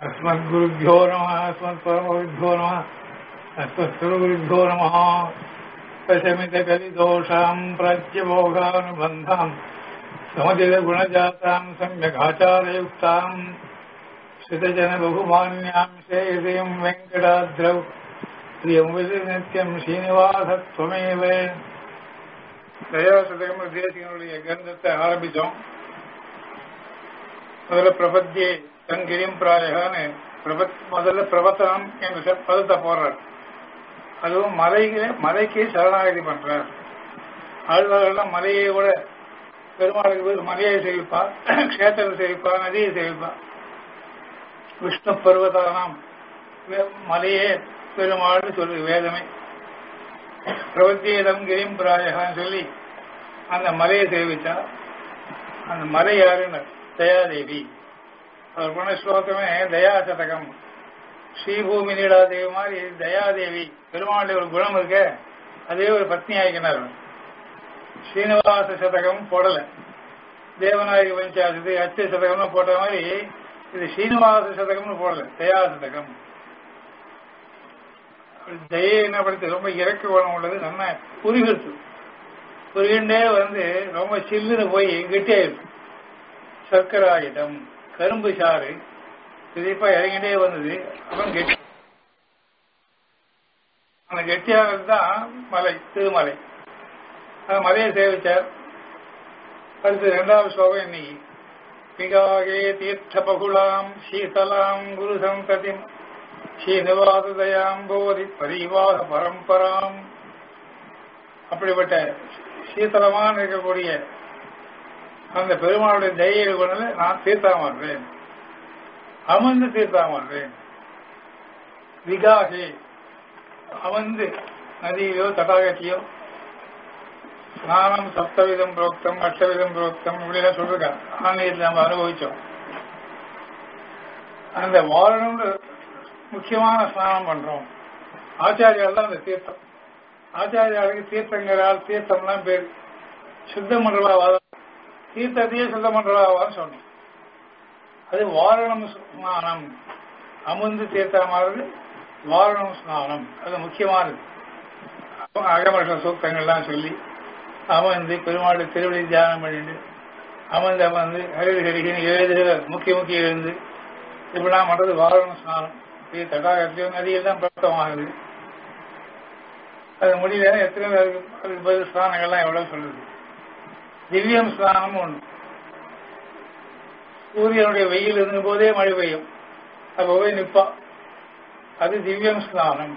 अस्मद्गुरुभ्यो नमः अस्मत्परमगुरुभ्यो नमः अस्मत्सुरगुरुभ्यो नमः प्रशमितकलिदोषाम् प्रत्यभोगानुबन्धाम् समजितगुणजाताम् सम्यगाचारयुक्ताम् श्रितजनबहुमान्याम् श्रेयसीम् वेङ्कटाद्रौ प्रियम् विधि नित्यम् श्रीनिवासत्वमेव தயாசதகம் தேசியனுடைய கிரந்தத்தை ஆரம்பித்தோம் முதல்ல பிரபத்தியே தங்கிரியும் பிராயகான்னு பிரபத் முதல்ல பிரபத்தனம் என்ற சொல் பதத்தை போடுறார் அதுவும் மலைக்கு மலைக்கு சரணாகதி பண்றார் ஆழ்வார்கள்லாம் மலையை விட பெருமாளுக்கு பதில் மலையை சேவிப்பா கஷேத்திரத்தை சேவிப்பா நதியை சேவிப்பா விஷ்ணு பருவதானாம் மலையே பெருமாள்னு சொல்லுது வேதமே பிரபத்தியதம் கிரிம் பிராயகான்னு சொல்லி அந்த மலையை சேவிச்சா அந்த மலை யாருன்னு தயாதேவி அவர் பண்ண ஸ்லோகமே தயாசதகம் ஸ்ரீபூமி நீடாதேவி மாதிரி தயாதேவி பெருமாளுடைய ஒரு குணம் இருக்க அதே ஒரு பத்னி ஆகினார் ஸ்ரீனிவாச சதகம் போடல தேவநாயகி பஞ்சாசத்து அச்ச சதகம்னு போட்ட மாதிரி இது ஸ்ரீனிவாச சதகம்னு போடல தயா சதகம் தயை என்ன படுத்து ரொம்ப இறக்க குணம் உள்ளது நம்ம புரிகிறது புரிகின்றே வந்து ரொம்ப சில்லுன்னு போய் கெட்டியாயிடும் சர்க்கராயுதம் கரும்பு சாறு திடீப்பா இறங்கிட்டே வந்தது அப்புறம் கெட்டி அந்த கெட்டியானது தான் மலை திருமலை அந்த மலையை சேவிச்சார் அடுத்து இரண்டாவது ஸ்லோகம் இன்னைக்கு பிகாகே தீர்த்த பகுலாம் சீதலாம் குரு சந்ததிம் ஸ்ரீனிவாசதயாம் போதி பரிவாக பரம்பராம் அப்படிப்பட்ட சீத்தலமான இருக்கக்கூடிய அந்த பெருமாளுடைய தயை குணல நான் தீர்த்தாமர்றேன் அமர்ந்து தீர்த்தாமர்றேன் விகாகே அமர்ந்து நதியிலோ தடாகத்திலோ ஸ்நானம் சப்தவிதம் புரோக்தம் அஷ்டவிதம் புரோக்தம் இப்படிலாம் சொல்லிருக்காங்க ஆன்மீகத்தில் நம்ம அனுபவிச்சோம் அந்த வாழணும்னு முக்கியமான ஸ்நானம் பண்றோம் ஆச்சாரியால் தான் அந்த தீர்த்தம் ஆச்சாரியாளுக்கு தீர்த்தங்கரால் தீர்த்தம்லாம் பேர் சுத்த மண்டலாவாதம் தீர்த்தத்தையே சுத்த மண்டலாவான்னு சொன்னோம் அது வாரணம் ஸ்நானம் அமுந்து தீர்த்தமானது வாரணம் ஸ்நானம் அது முக்கியமானது அகமர்ஷ சூக்தங்கள்லாம் சொல்லி அமர்ந்து பெருமாள் திருவடி தியானம் பண்ணிட்டு அமர்ந்து அமர்ந்து ஹரிடு ஹரிகின்னு எழுது முக்கிய முக்கிய எழுந்து இப்படிலாம் பண்றது வாரணம் ஸ்நானம் இது தடாகத்திலும் நதியில் தான் பிரப்தமாகுது அது முடியல எத்தனை பேருக்கு அதுக்கு பதில் ஸ்நானங்கள்லாம் எவ்வளவு சொல்லுது திவ்யம் ஸ்நானம் ஒன்று சூரியனுடைய வெயில் இருந்த போதே மழை பெய்யும் அப்ப போய் நிப்பா அது திவ்யம் ஸ்நானம்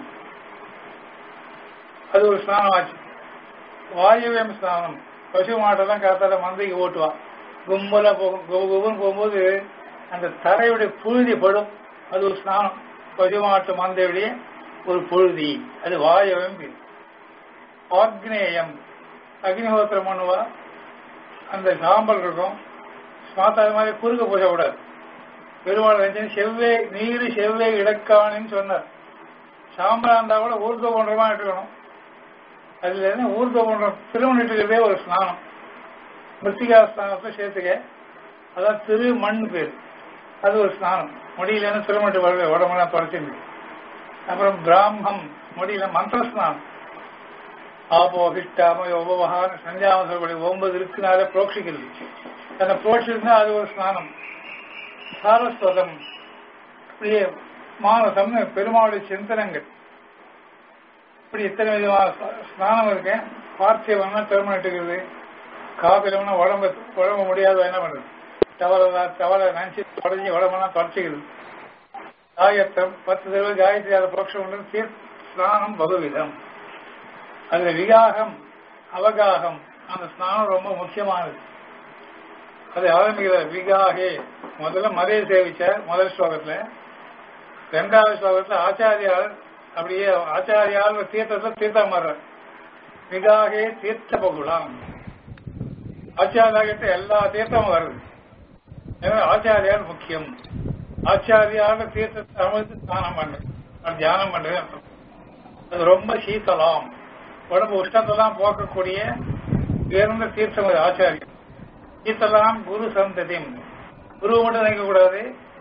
அது ஒரு ஸ்நானம் ஆச்சு வாயுவியம் ஸ்நானம் பசு மாட்டெல்லாம் காத்தால மந்தைக்கு ஓட்டுவா கும்பலா போகும் கும்புன்னு போகும்போது அந்த தரையுடைய புழுதி படும் அது ஒரு ஸ்நானம் பசுமாட்டு மந்தையுடைய ஒரு புழுதி அது வாயவம் ஆக்னேயம் அக்னிஹோத்திரம் பண்ணுவா அந்த சாம்பல் இருக்கும் ஸ்மாத்தா அது மாதிரி குறுக்க பூசக்கூடாது பெருமாள் ரஞ்சன் செவ்வே நீரு செவ்வே இடக்கானின்னு சொன்னார் சாம்பலா இருந்தா கூட ஊர்க்க போன்றமா இருக்கணும் அதுல இருந்து ஊர்க்க போன்ற திருமணிட்டுக்கிறதே ஒரு ஸ்நானம் மிருத்திகா ஸ்நானத்தை சேர்த்துக்க அதான் திரு மண் பேர் அது ஒரு ஸ்நானம் முடியலன்னு திருமட்டு வருது உடம்பெல்லாம் தொடச்சிருந்து அப்புறம் பிராமம் முடியல மந்திர ஸ்நானம் ஆபோ ஹிஷ்டாம உபவகான சஞ்சாமம் சொல்லக்கூடிய ஒன்பது இருக்குனால புரோட்சிக்கிறது அந்த புரோட்சிருந்தா அது ஒரு ஸ்நானம் சாரஸ்வதம் இப்படியே மானசம் பெருமாளுடைய சிந்தனங்கள் இப்படி இத்தனை விதமான ஸ்நானம் இருக்கேன் பார்த்தியவன்னா திருமணிட்டுக்கிறது காபிலம்னா உடம்பு உடம்பு முடியாத என்ன பண்றது தவளை தவளை நினைச்சு உடஞ்சி உடம்பெல்லாம் தொடச்சிக்கிறது காயத்தம் பத்து தடவை காயத்ரி அதை புரோஷம் உண்டு தீர் ஸ்நானம் பகுவிதம் அதுல விகாகம் அவகாகம் அந்த ஸ்நானம் ரொம்ப முக்கியமானது அது ஆரம்பிக்கிற விகாகே முதல்ல மலையை சேவிச்சார் முதல் ஸ்லோகத்துல ரெண்டாவது ஸ்லோகத்துல ஆச்சாரியால் அப்படியே ஆச்சாரியால் தீர்த்தத்துல தீர்த்தம் மாறுறார் விகாகே தீர்த்த பகுலாம் ஆச்சாரியாகிட்ட எல்லா தீர்த்தமும் வருது எனவே ஆச்சாரியால் முக்கியம் ஆச்சாரியால தீர்த்தத்தை அமர்ந்து ஸ்நானம் பண்ணு தியானம் பண்ணு அது ரொம்ப சீத்தலாம் உடம்பு உஷ்ணத்தெல்லாம் போக்கக்கூடிய உயர்ந்த தீர்த்தம் அது ஆச்சாரியம் சீத்தலாம் குரு சந்ததியும் குரு மட்டும் நினைக்க கூடாது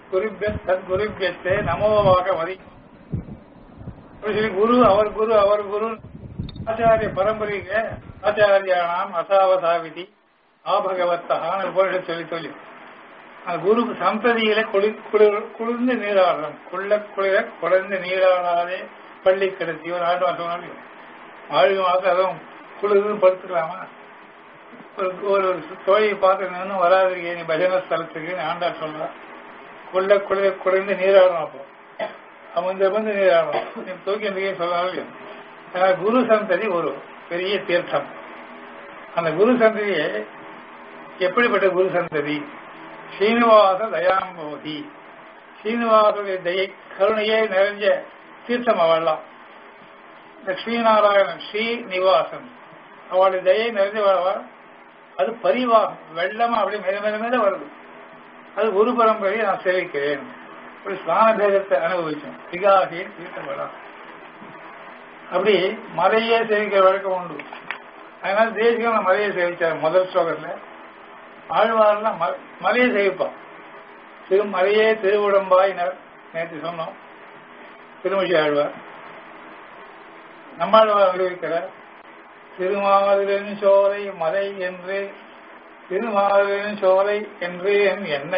குருபிய தத் குருபியத்தை நமோவாக மதி அப்படி சொல்லி குரு அவர் குரு அவர் குரு ஆச்சாரிய பரம்பரைக்கு ஆச்சாரியானாம் அசாவதாவிதி ஆபகவத்தகான போல சொல்லி சொல்லி அந்த குரு சந்ததியில குளி குளிர் குளிர்ந்து நீராடணும் குள்ள குளிர குளிர்ந்து நீராடாதே பள்ளி கிடத்தி ஒரு ஆண்டு சொன்னாலும் ஆழ்வு மாதம் அதுவும் குளிர்ந்து படுத்துக்கலாமா ஒரு ஒரு தோழியை பார்த்து நின்று வராதிருக்கே நீ பஜன ஸ்தலத்துக்கு ஆண்டார் சொல்றான் குள்ள குளிர குளிர்ந்து நீராடணும் அப்போ அமர்ந்து அமர்ந்து நீராடணும் நீ தூக்கி எந்திரிக்கே சொல்லலாம் அதனால குரு சந்ததி ஒரு பெரிய தீர்த்தம் அந்த குரு சந்ததியை எப்படிப்பட்ட குரு சந்ததி ஸ்ரீனிவாச தயாம்போதி ஸ்ரீனிவாசுடைய தயை கருணையே நிறைஞ்ச தீர்த்தம் அவள்லாம் லட்சுமிநாராயணன் ஸ்ரீ நிவாசன் அவளுடைய தயை நிறைஞ்சவளவா அது பரிவாகம் வெள்ளமா அப்படி மேல மேல மேல வருது அது குரு பரம்பரையை நான் சேவிக்கிறேன் ஒரு ஸ்நான பேதத்தை அனுபவிச்சோம் திகாகி தீர்த்தப்படலாம் அப்படி மலையே சேவிக்கிற வழக்கம் உண்டு அதனால தேசிகம் மலையை சேவிச்சார் முதல் ஸ்லோகத்துல ஆழ்வார்லாம் மலையை சேவிப்பான் திரு மலையே திருவுடம்பாயினர் நேற்று சொன்னோம் திருமொழி ஆழ்வார் நம்மாழ்வார் அனுபவிக்கிறார் திருமாலின் சோலை மலை என்று திருமாலின் சோலை என்று என் என்ன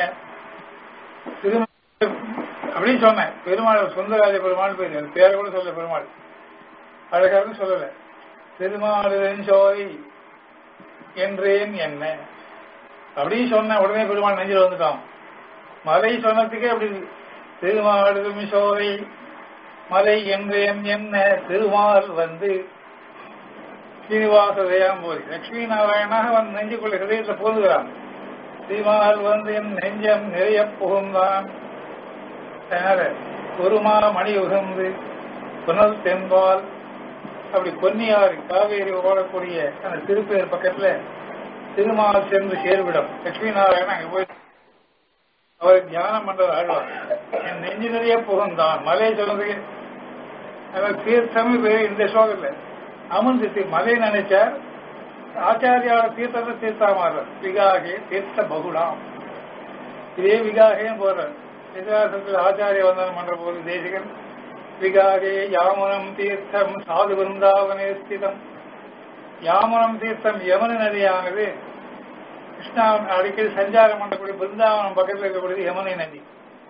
திரு அப்படின்னு சொன்னேன் பெருமாள் சுந்தரராஜ பெருமாள் பேர் பேரை கூட சொல்ல பெருமாள் அழகாரும் சொல்லல திருமாலின் சோலை என்றேன் என்ன அப்படின்னு சொன்ன உடனே பெருமாள் நெஞ்சில் வந்துட்டான் மலை சொன்னதுக்கே அப்படி திருமாலின் சோலை மலை என்றேன் என்ன திருமால் வந்து ஸ்ரீனிவாச தயாம்போதி லட்சுமி நாராயணாக வந்து நெஞ்சுக்குள்ள ஹிரதயத்தில் போதுகிறான் ஸ்ரீமால் வந்து என் நெஞ்சம் நிறைய புகுந்தான் அதனால குருமா மணி உகந்து புனல் தென்பால் அப்படி பொன்னியாறு காவேரி ஓடக்கூடிய அந்த திருப்பேர் பக்கத்துல திருமால் சென்று சேர்விடம் லட்சுமி நாராயணன் அங்க போய் அவர் தியானம் பண்றது ஆழ்வார் என் நெஞ்சு நிறைய புகுந்தான் மலை சொல்றதுக்கு அதாவது தீர்த்தம் பேர் இந்த ஸ்லோகத்துல அமர்ந்து மலை நினைச்சார் ஆச்சாரியால தீர்த்தத்தை தீர்த்தாமாறார் விகாகே தீர்த்த பகுடாம் இதே விகாகேன்னு போறார் இதிகாசத்தில் ஆச்சாரிய வந்தனம் பண்ற போது தேசிகன் விகாகே யாமுனம் தீர்த்தம் சாது பிருந்தாவனே ஸ்திதம் யாமுனம் தீர்த்தம் யமுன நதியானது கிருஷ்ணா அடிக்கடி சஞ்சாரம் பண்ணக்கூடிய பிருந்தாவனம் பக்கத்தில் இருக்கக்கூடிய யமுனை நதி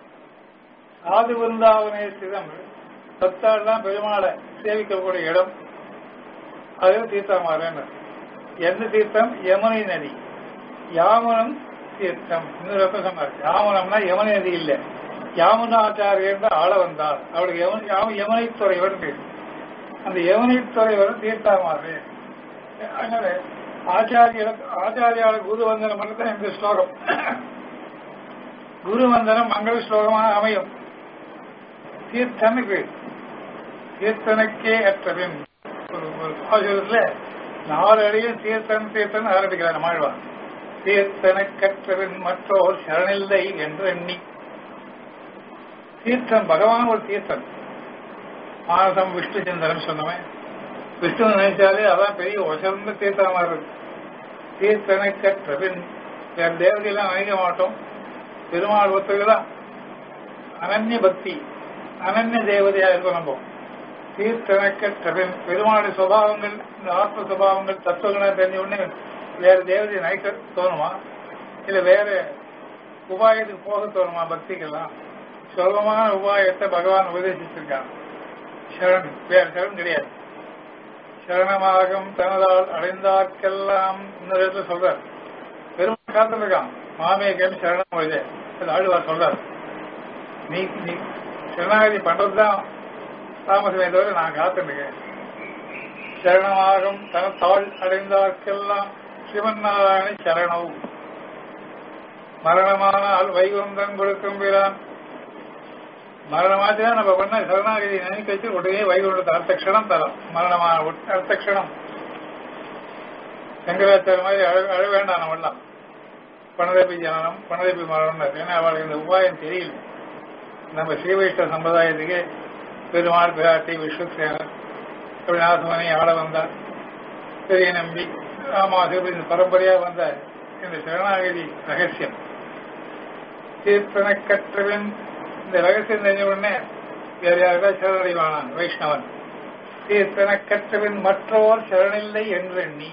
சாது பிருந்தாவனே ஸ்திதம் பத்தாள் தான் பெருமாளை சேவிக்கக்கூடிய இடம் அது தீர்த்தமாறேன் எந்த தீர்த்தம் யமுனை நதி யாமுனம் தீர்த்தம் இன்னொரு அர்த்தம் சொன்னார் யாமுனம்னா யமுனை நதி இல்ல யாமுனாச்சாரியர் ஆள வந்தார் அவளுக்கு யமுனை துறைவர் பேர் அந்த யமுனை துறைவர் தீர்த்தாமாறு அதனால ஆச்சாரிய ஆச்சாரியால குரு வந்தனம் பண்ணதான் இந்த ஸ்லோகம் குரு வந்தனம் மங்கள ஸ்லோகமாக அமையும் தீர்த்தன்னு பேர் தீர்த்தனுக்கே அற்றபின் ஒரு ஒரு பாசுரத்துல நாலு அடியில் தீர்த்தன் தீர்த்தன் ஆரம்பிக்கிறார் நம்மாழ்வார் தீர்த்தன கற்றவன் மற்றோர் சரணில்லை என்று எண்ணி தீர்த்தம் பகவான் ஒரு தீர்த்தன் மானசம் விஷ்ணு சிந்தனம் சொன்னவன் விஷ்ணு நினைச்சாலே அதான் பெரிய உசர்ந்த தீர்த்தமா இருக்கு தீர்த்தனை கற்றபின் வேற தேவதையெல்லாம் நினைக்க மாட்டோம் பெருமாள் ஒத்துக்கலாம் அனன்ய பக்தி அனன்ய தேவதையா இருக்கும் நம்ம தீர்த்தனக்கற்றபின் பெருமாளுடைய சுபாவங்கள் இந்த ஆத்ம சுபாவங்கள் தத்துவங்களை தெரிஞ்ச உடனே வேற தேவதையை நினைக்க தோணுமா இல்ல வேற உபாயத்துக்கு போக தோணுமா பக்திக்கெல்லாம் சுலபமான உபாயத்தை பகவான் உபதேசிச்சிருக்கான் சரண் வேற சரண் கிடையாது சரணமாகும் தனதால் அடைந்தார்க்கெல்லாம் இன்னொரு இடத்துல சொல்றார் பெருமாள் காத்திருக்கான் மாமேகம் சரணம் மொழிதே அது ஆழ்வார் சொல்றார் நீ நீ சரணாகதி பண்றதுதான் தாமசமே தவிர நான் காத்துருக்கேன் சரணமாகும் தனத்தாள் அடைந்தார்க்கெல்லாம் சிவன் நாராயண சரணம் மரணமானால் வைகுந்தம் கொடுக்கும் பிறான் மரணமாச்சுதான் நம்ம பண்ண சரணாகதி நினைக்க வச்சு உடனே வைகுண்டத்தை அடுத்த க்ஷணம் தரோம் மரணமான அடுத்த க்ஷணம் சங்கராச்சாரிய மாதிரி அழ அழ வேண்டாம் நம்மளாம் பணதேபி ஜனனம் பணதேபி மரணம் ஏன்னா அவளுக்கு இந்த உபாயம் தெரியல நம்ம ஸ்ரீவைஷ்ணவ சம்பிரதாயத்துக்கு பெருமாள் பிராட்டி விஸ்வசேனர் அப்படி நாசமணி ஆள வந்தார் பெரிய நம்பி ராமாசு இந்த பரம்பரையா வந்த இந்த சரணாகதி ரகசியம் தீர்த்தனை கற்றவன் இந்த ரகசியம் தெரிஞ்ச உடனே வேற யாருக்கா சரணடைவானான் வைஷ்ணவன் தீர்த்தனை கற்றவன் மற்றோர் சரணில்லை என்றெண்ணி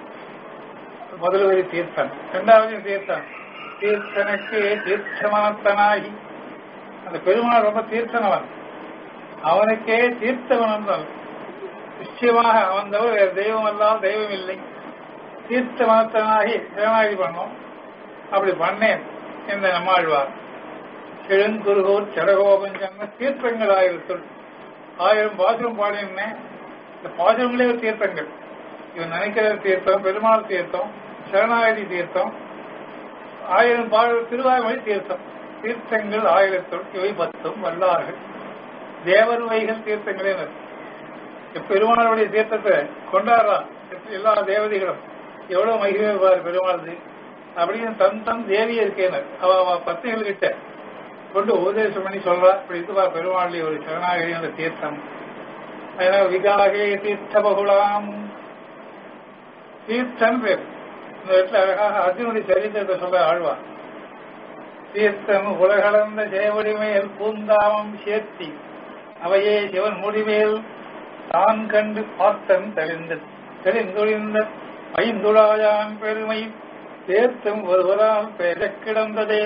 முதல் வரி தீர்த்தன் இரண்டாவது தீர்த்தன் தீர்த்தனுக்கு தீர்த்தமனத்தனாகி அந்த பெருமாள் ரொம்ப தீர்த்தனவன் அவனுக்கே தீர்த்தவன் என்றான் நிச்சயமாக அவன் தவிர வேறு தெய்வம் எல்லாம் தெய்வம் இல்லை தீர்த்த மனத்தனாகி சரணாகி பண்ணோம் அப்படி பண்ணேன் இந்த நம்மாழ்வார் கிழங்குருகோர் சடகோபன் சொன்ன தீர்த்தங்கள் ஆயிரத்துள் ஆயிரம் பாசுரம் பாடினேன் இந்த பாசுரங்களே ஒரு தீர்த்தங்கள் இவன் நினைக்கிற தீர்த்தம் பெருமாள் தீர்த்தம் சரணாகதி தீர்த்தம் ஆயிரம் பாடல் திருவாய்மொழி தீர்த்தம் தீர்த்தங்கள் ஆயிரத்துள் இவை பத்தும் வல்லார்கள் தேவர் வைகள் தீர்த்தங்களே பெருமாளுடைய தீர்த்தத்தை கொண்டாடுறான் எல்லா தேவதைகளும் எவ்வளவு மகிழ்ச்சி பாரு பெருமாள் அப்படின்னு தன் தன் தேவி இருக்கேனர் அவ அவ பத்திகள் கிட்ட கொண்டு உபதேசம் பண்ணி சொல்றா இப்படி இதுவா பெருமாளுடைய ஒரு சரணாகதி அந்த தீர்த்தம் அதனால விகாகே தீர்த்த பகுலாம் தீர்த்தன் பேர் இந்த இடத்துல அழகாக அர்ஜுனுடைய சரித்திரத்தை சொல்ல ஆழ்வார் தீர்த்தம் உலகளந்த ஜெயவடிமேல் பூந்தாமம் சேர்த்தி அவையே சிவன் முடிமேல் தான் கண்டு பார்த்தன் தெளிந்த தெளிந்தொழிந்த ஐந்துளாயான் பெருமை தேர்த்தும் ஒருவரால் பெற கிடந்ததே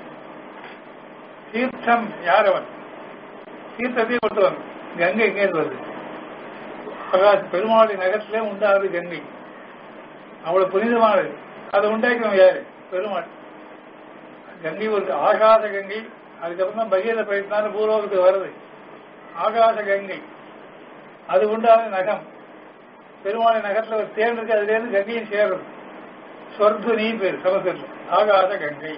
தீர்த்தம் யாரவன் தீர்த்தத்தை கொண்டுவன் கங்கை எங்கே வருது பிரகாஷ் பெருமாளி நகரத்திலே உண்டாது கங்கை அவ்வளவு புனிதமானது அதை உண்டாக்கினவன் யாரு பெருமாள் கங்கை ஒரு ஆகாச கங்கை அதுக்கப்புறம் தான் பகீர பிரயத்னால பூர்வத்துக்கு வருது ஆகாச கங்கை அது உண்டான நகம் பெருமாளை நகரத்துல ஒரு தேன் இருக்கு அதுல இருந்து கங்கையும் சேருது சொர்க்கு நீ பேர் சமஸ்கிருதம் ஆகாச கங்கை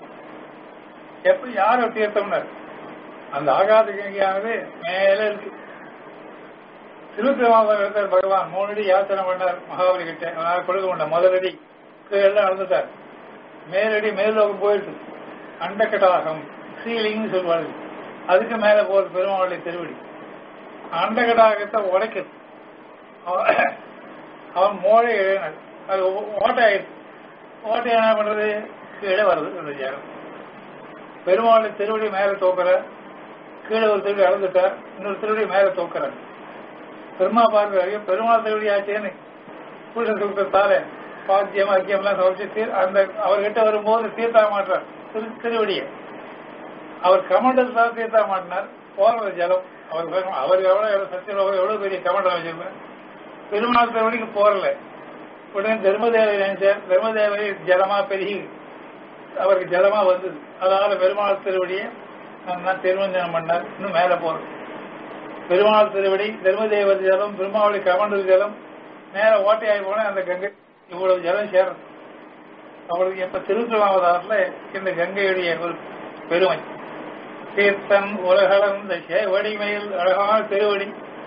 எப்ப யார தீர்த்தம்னர் அந்த ஆகாச கங்கையானது மேல இருக்கு திருத்திரமாவதர் பகவான் மூணு அடி யாத்திரை பண்ணார் மகாபலி கிட்ட அவனால கொடுக்க முடியல முதலடி கீழே நடந்துட்டார் மேலடி மேலோகம் போயிட்டு அண்டக்கடாகம் சீலிங்னு சொல்வார்கள் அதுக்கு மேல போறது பெருமாளுடைய திருவடி அண்டகடாகத்தை உடைக்குது அவன் மோழை எழுதினார் அது ஓட்டை ஆயிடுச்சு ஓட்டை என்ன பண்றது கீழே வருது அந்த ஜனம் பெருமாளை திருவடி மேல தூக்குற கீழே ஒரு திருவடி அளந்துட்டார் இன்னொரு திருவடி மேல தூக்குறார் பெருமா பார்க்க பெருமாள் திருவடி ஆச்சேன்னு புருஷ சுத்தத்தால பாத்தியம் அக்கியம்லாம் சமைச்சு அந்த அவர்கிட்ட வரும்போது தீர்த்தா மாட்டார் திரு திருவடியை அவர் கமண்டல் தீர்த்தா மாட்டினார் போறது ஜலம் அவர் அவர் எவ்வளவு சத்தியலோகம் எவ்வளவு பெரிய கமண்டம் வச்சிருப்பார் பெருமாள் திருவடிக்கு போறல உடனே தர்மதேவை நினைச்சார் தர்மதேவை ஜலமா பெருகி அவருக்கு ஜலமா வந்தது அதனால பெருமாள் திருவடியை திருமஞ்சனம் பண்ணார் இன்னும் மேல போறது பெருமாள் திருவடி தர்மதேவ ஜலம் பெருமாளுடைய கமண்டல் ஜலம் நேர ஓட்டையாகி போன அந்த கங்கை இவ்வளவு ஜலம் சேரும் அவளுக்கு எப்ப திருத்திருவாவதாரத்துல இந்த கங்கையுடைய ஒரு பெருமை தீர்த்தன் உலகளந்த வடிமையில் அழகான திருவடி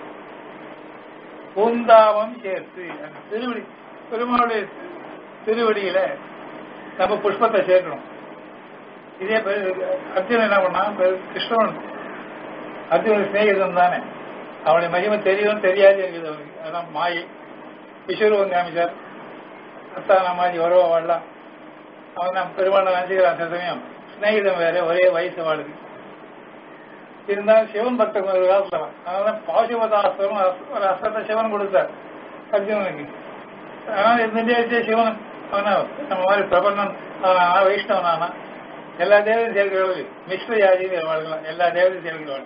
பூந்தாவம் சேர்த்து அந்த திருவடி பெருமாளுடைய திருவடியில நம்ம புஷ்பத்தை சேர்க்கணும் இதே அர்ஜுனன் என்ன பண்ணா கிருஷ்ணன் அர்ஜுனன் சிநேகிதன் தானே அவனுடைய மகிமை தெரியும் தெரியாது இருக்குது அவனுக்கு அதான் மாயை விஸ்வரூபம் காமிச்சார் அத்தான மாதிரி வரவா வாழலாம் அவன் நான் பெருமாள் நினைச்சுக்கிறான் சில சமயம் சிநேகிதம் வேற ஒரே வயசு வாழுது இருந்தாலும் சிவன் பக்தன் ஒரு காலத்துல அதனால பாசுபதாஸ்திரம் ஒரு அஸ்திரத்தை சிவன் கொடுத்தார் அர்ஜுனனுக்கு அதனால இருந்துட்டே சிவன் அவனா நம்ம மாதிரி பிரபன்னன் அவனா வைஷ்ணவன் ஆனா எல்லா தேவதையும் சேர்க்கிறவர்கள் மிஸ்ர ஜாதியும் வாழ்க்கலாம் எல்லா தேவதையும் சேர்க்கிறவர்கள்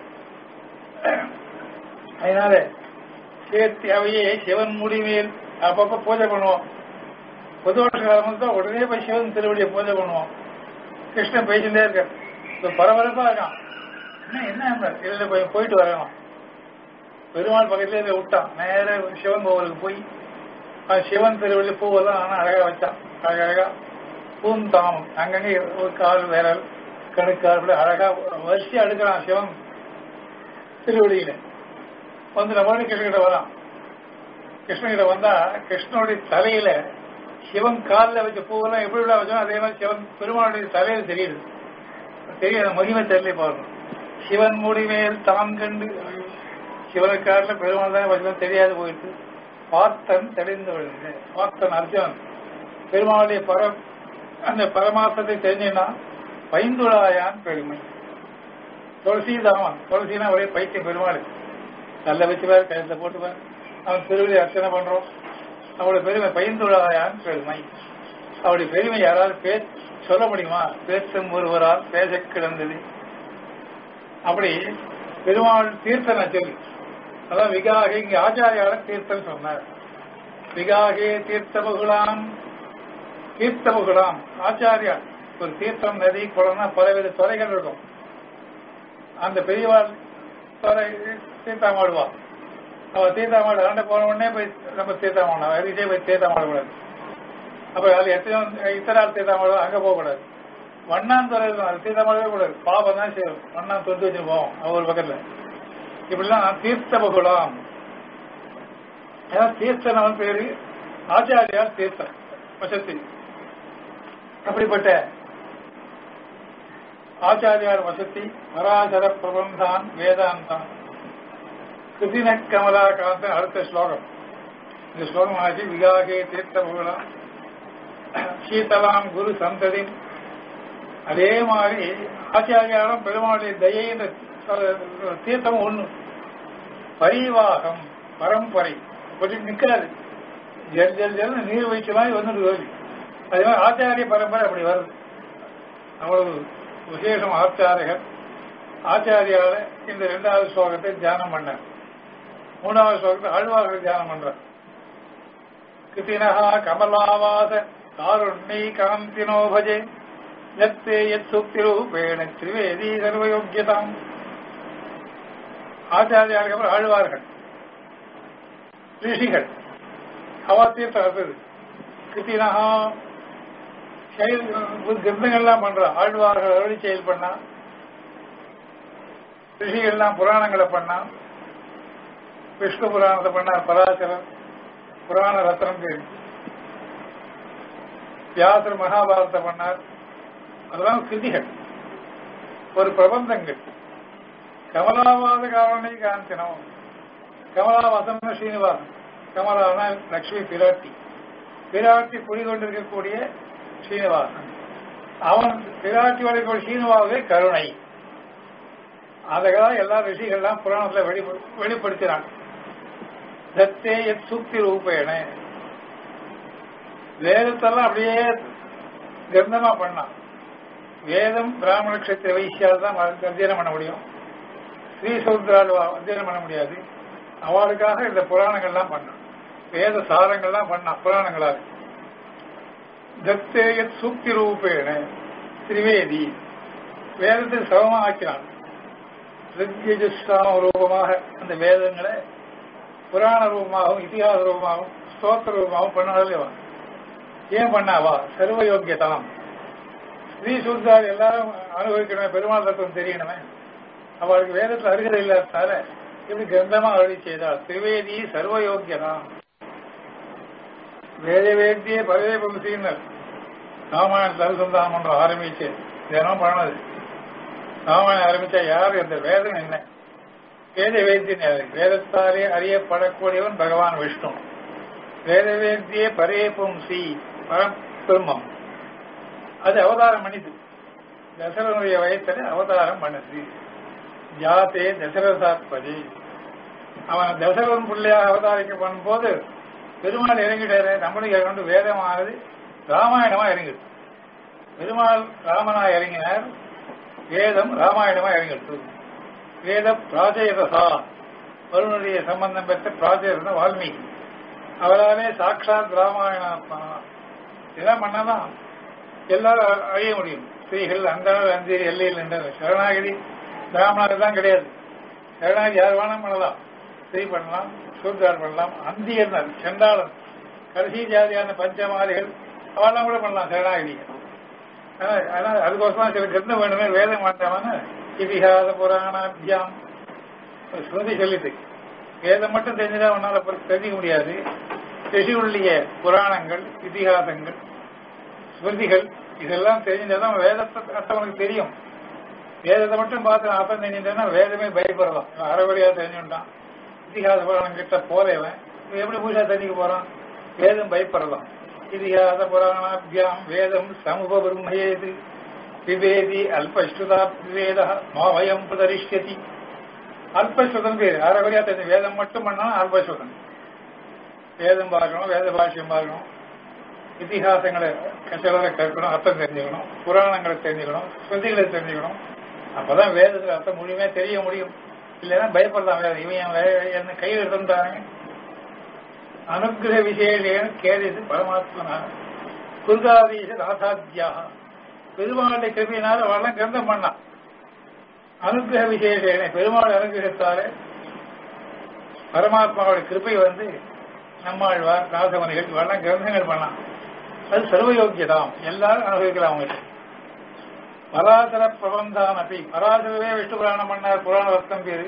அதனால சேர்த்து அவையே சிவன் முடிமேல் அப்பப்ப பூஜை பண்ணுவோம் புதுவருஷ காலம் தான் உடனே போய் சிவன் திருவடியை பூஜை பண்ணுவோம் கிருஷ்ணன் பேசிட்டே இருக்கார் இப்ப பரபரப்பா இருக்கான் என்ன என்ன இல்ல போய் போயிட்டு வரணும் பெருமாள் பக்கத்துல இருந்து விட்டான் நேர சிவன் கோவிலுக்கு போய் சிவன் திருவள்ளி பூவெல்லாம் ஆனா அழகா வச்சான் அழகழகா பூந்தாமம் அங்கங்க ஒரு கால் விரல் கணுக்கால் அழகா வரிசையா அடுக்கிறான் சிவன் திருவடியில வந்து நம்ம கிருஷ்ணகிட்ட வரான் கிருஷ்ணகிட்ட வந்தா கிருஷ்ணனுடைய தலையில சிவன் காலில் வச்ச பூவெல்லாம் எப்படி விட வச்சோம் அதே மாதிரி சிவன் பெருமாளுடைய தலையில தெரியுது தெரியாது மகிமை தெரியல பாருங்க சிவன் முடிமேல் தான் கண்டு சிவனுக்காரில பெருமாள் தான் வச்சோம் தெரியாது போயிட்டு பார்த்தன் தெளிந்து விழுந்து பார்த்தன் அர்ஜுனன் பெருமாளுடைய பர அந்த பரமாசத்தை தெரிஞ்சுன்னா பைந்துளாயான் பெருமை துளசி தாமன் துளசினா ஒரே பைத்தியம் பெருமாள் நல்ல வச்சுவார் கழுத்தை போட்டுவார் அவன் திருவிழி அர்ச்சனை பண்றோம் அவருடைய பெருமை பைந்துளாயான் பெருமை அவருடைய பெருமை யாராவது பே சொல்ல முடியுமா பேசும் ஒருவரால் பேச கிடந்தது அப்படி பெருமாள் தீர்த்தனை சொல்லி அதான் விகாகே இங்க ஆச்சாரியால தீர்த்தம் சொன்னார் விகாகே தீர்த்தமுகலாம் தீர்த்தமுகலாம் ஆச்சாரியா ஒரு தீர்த்தம் நதி குளம்னா பலவித துறைகள் இருக்கும் அந்த பெரியவாள் துறை தீர்த்தாமாடுவா அவ தீர்த்தாமாடு ஆண்ட போன உடனே போய் நம்ம தீர்த்தாமாடணும் அருகே போய் தீர்த்தாமாடக்கூடாது அப்ப அது எத்தனையோ இத்தனை ஆள் தீர்த்தாமாடுவோம் அங்க போகக்கூடாது வண்ணாந்துறை அது தீர்த்தாமாடவே கூடாது பாபம் தான் செய்யும் வண்ணான் தொட்டு வச்சு போவோம் அவர் பக்கத்துல இப்படிலாம் தீர்த்த பகுலாம் தீர்த்தனவன் பேரு ஆச்சாரியார் தீர்த்தன் வசத்தி அப்படிப்பட்ட ஆச்சாரியார் வசதி பராசர பிரபந்தான் வேதாந்தான் கிருதின கமலாகாந்தன் அடுத்த ஸ்லோகம் இந்த ஸ்லோகம் ஆச்சு விகாகே தீர்த்த பகுலாம் சீதலாம் குரு சந்ததி அதே மாதிரி ஆச்சாரியாரும் பெருமாளுடைய தயைன்ற தீர்த்தம் ஒண்ணு பரிவாகம் பரம்பரை கொஞ்சம் நிக்காது ஜல் ஜல் ஜல் நீர் வைச்ச மாதிரி வந்துட்டு வருது அதே மாதிரி ஆச்சாரிய பரம்பரை அப்படி வருது அவ்வளவு விசேஷம் ஆச்சாரியர் ஆச்சாரியால இந்த இரண்டாவது ஸ்லோகத்தை தியானம் பண்ணார் மூணாவது ஸ்லோகத்தை ஆழ்வார்கள் தியானம் பண்றார் கிருத்தினஹா கமலாவாச காருண்ணை காந்தினோ பஜே யத்தே யத் சுக்திரூபேண திரிவேதி சர்வயோக்கியதாம் ஆச்சாரியாருக்கு அப்புறம் ஆழ்வார்கள் ரிஷிகள் அவா தீர்த்தம் அடுத்தது கிருத்தினஹா செயல் கிரந்தங்கள்லாம் பண்றா ஆழ்வார்கள் அருளி செயல் பண்ணா ரிஷிகள்லாம் புராணங்களை பண்ணா விஷ்ணு புராணத்தை பண்ணார் பராசரன் புராண ரத்னம் பேர் வியாசர் மகாபாரத்தை பண்ணார் அதெல்லாம் கிருதிகள் ஒரு பிரபந்தங்கள் கமலாவாத காரணை காந்தினம் கமலாவாசம் ஸ்ரீனிவாசன் கமலானா லட்சுமி பிராட்டி பிராட்டி குடிகொண்டிருக்கக்கூடிய ஸ்ரீனிவாசன் அவன் பிராட்டியோட ஸ்ரீனிவாசே கருணை அதுக்காக எல்லா ரிஷிகள்லாம் புராணத்துல வெளி வெளிப்படுத்தினான் தத்தே எத் சுக்தி ரூபேன வேதத்தெல்லாம் அப்படியே கிரந்தமா பண்ணான் வேதம் பிராமண கஷத்திர வைசியால் தான் அத்தியனம் பண்ண முடியும் ஸ்ரீ சமுத்திரால் அத்தியனம் பண்ண முடியாது அவளுக்காக இந்த புராணங்கள்லாம் பண்ணான் வேத சாரங்கள்லாம் பண்ணான் புராணங்களாக தத்தேயத் சூக்தி ரூபேன திரிவேதி வேதத்தை சமமா ஆக்கினான் ரித்யஜுஷ்டாம ரூபமாக அந்த வேதங்களை புராண ரூபமாகவும் இதிகாச ரூபமாகவும் ஸ்தோத்திர ரூபமாகவும் பண்ணாலே ஏன் பண்ணாவா சர்வ யோக்கியதாம் ஸ்ரீ சூத்தார் எல்லாரும் அனுபவிக்கணுமே பெருமாள் தத்துவம் தெரியணுமே அவளுக்கு வேதத்தில் அருகதை இல்லாததால இப்படி கிரந்தமா அருளி செய்தார் திரிவேதி சர்வ யோக்கியதாம் வேத வேத்திய பதவே பகுதியினர் ராமாயணத்தை அனுசந்தானம் பண்ற ஆரம்பிச்சு தினம் பண்ணது ராமாயணம் ஆரம்பிச்சா யாரு இந்த வேதம் என்ன வேத வேத்தியன் யாரு வேதத்தாலே அறியப்படக்கூடியவன் பகவான் விஷ்ணு வேத வேத்திய பரே பும்சி பரபிரம்மம் அது அவதாரம் பண்ணிது தசரனுடைய வயத்துல அவதாரம் பண்ணுது ஜாத்தே தசரதாத்பதி அவன் தசரன் பிள்ளையாக அவதாரிக்க பண்ணும்போது பெருமாள் இறங்கிட்டாரு நம்மளும் இறங்கி வேதமானது ராமாயணமா இறங்கிடுது பெருமாள் ராமனா இறங்கினார் வேதம் ராமாயணமா இறங்கிடுது வேத பிராஜயதசா வருணனுடைய சம்பந்தம் பெற்ற பிராஜயதா வால்மீகி அவராலே சாட்சாத் ராமாயணம் இதெல்லாம் பண்ணாதான் எல்லாரும் அழிய முடியும் ஸ்திரீகள் அந்த அஞ்சேரி எல்லையில் நின்றது சரணாகிரி பிராமணர் தான் கிடையாது சரணாகிரி யார் வேணாம் பண்ணலாம் ஸ்திரீ பண்ணலாம் சூர்தார் பண்ணலாம் அந்தியர் செண்டாளன் கடைசி ஜாதியான பஞ்சமாதிகள் அவெல்லாம் கூட பண்ணலாம் சரணாகிரி அதனால அதுக்கோசரம் சில கிரந்தம் வேணுமே வேதம் மாட்டாமன்னு இதிகாச புராணாபியாம் ஸ்ருதி சொல்லிட்டு வேதம் மட்டும் தெரிஞ்சுதான் உன்னால தெரிஞ்சுக்க முடியாது ரிஷிகளுடைய புராணங்கள் இதிகாசங்கள் ஸ்மிருதிகள் இதெல்லாம் தெரிஞ்சாதான் வேதத்தை அர்த்தவனுக்கு தெரியும் வேதத்தை மட்டும் பார்த்து அர்த்தம் தெரிஞ்சுட்டா வேதமே பயப்படலாம் அறவழியா தெரிஞ்சுட்டான் இதிகாச புராணம் கிட்ட போறவன் எப்படி பூஜா தெரிஞ்சுக்க போறான் வேதம் பயப்படலாம் இதிகாச புராணாபியாம் வேதம் சமூக பிரம்மயேது விவேதி அல்பஸ்ருதா விவேத மாவயம் பிரதரிஷ்யதி அல்பஸ்ருதம் பேரு அரைகுறையா தெரிஞ்ச வேதம் மட்டும் பண்ணா அல்பஸ்ருதம் வேதம் பார்க்கணும் வேத பாஷ்யம் பார்க்கணும் இத்திஹாசங்களை சிலரை கேட்கணும் அர்த்தம் தெரிஞ்சுக்கணும் புராணங்களை தெரிஞ்சுக்கணும் ஸ்ருதிகளை தெரிஞ்சுக்கணும் அப்பதான் வேதத்துக்கு அர்த்தம் முழுமையா தெரிய முடியும் இல்லைன்னா பயப்படலாம் வேதம் இவன் என் வே- என்ன கையில் எடுத்துட்டாங்க அனுகிரக விசேஷேன கேதிது பரமாத்மனா குருகாதீச ராசாத்தியா பெருமாளுடைய கிருபியினால அவெல்லாம் கிரந்தம் பண்ணான் அனுகிரக விசேஷேன பெருமாள் அனுகிரகத்தால பரமாத்மாவோட கிருபை வந்து நம்மாழ்வார் ராசமணிகள் இவெல்லாம் கிரந்தங்கள் பண்ணான் அது சர்வயோக்கியதாம் எல்லாரும் அனுபவிக்கலாம் அவங்களுக்கு பராசர பிரபந்தான் அப்படி பராசரவே விஷ்ணு புராணம் பண்ணார் புராண ரத்னம் பேரு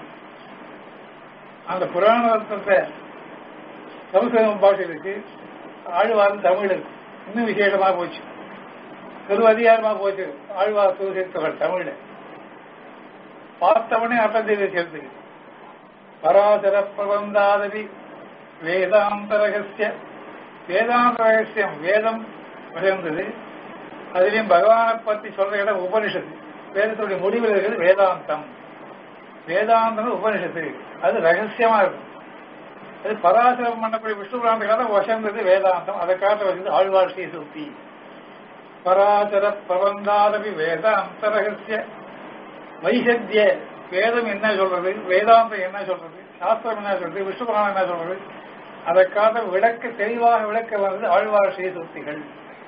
அந்த புராண ரத்னத்தை சமஸ்கிருதம் பாஷைக்கு ஆழ்வார் தமிழ் இருக்கு. இன்னும் விசேஷமா போச்சு பெரு அதிகாரமா போச்சு ஆழ்வார் சூசித்தவர் தமிழ்ல பார்த்தவனே அர்த்தம் தெரிவித்து சேர்த்துக்கு பராசர பிரபந்தாதவி வேதாந்த ரகசிய வேதாந்த ரகசியம் வேதம் உயர்ந்தது அதுலயும் பகவானை பத்தி சொல்ற இடம் உபனிஷத்து வேதத்துடைய முடிவில் இருக்கிறது வேதாந்தம் வேதாந்தம் உபனிஷத்து அது ரகசியமா இருக்கும் அது பராசரம் பண்ணக்கூடிய விஷ்ணு புராணத்துக்காக வசந்தது வேதாந்தம் அதை காட்ட வச்சது ஆழ்வார் ஸ்ரீ சுத்தி பராசர பிரபந்தாதபி வேதாந்த ரகசிய வைசத்திய வேதம் என்ன சொல்றது வேதாந்தம் என்ன சொல்றது சாஸ்திரம் என்ன சொல்றது விஷ்ணு புராணம் என்ன சொல்றது அதை காட்ட விளக்க தெளிவாக விளக்க வந்தது ஆழ்வார் ஸ்ரீ சுத்திகள்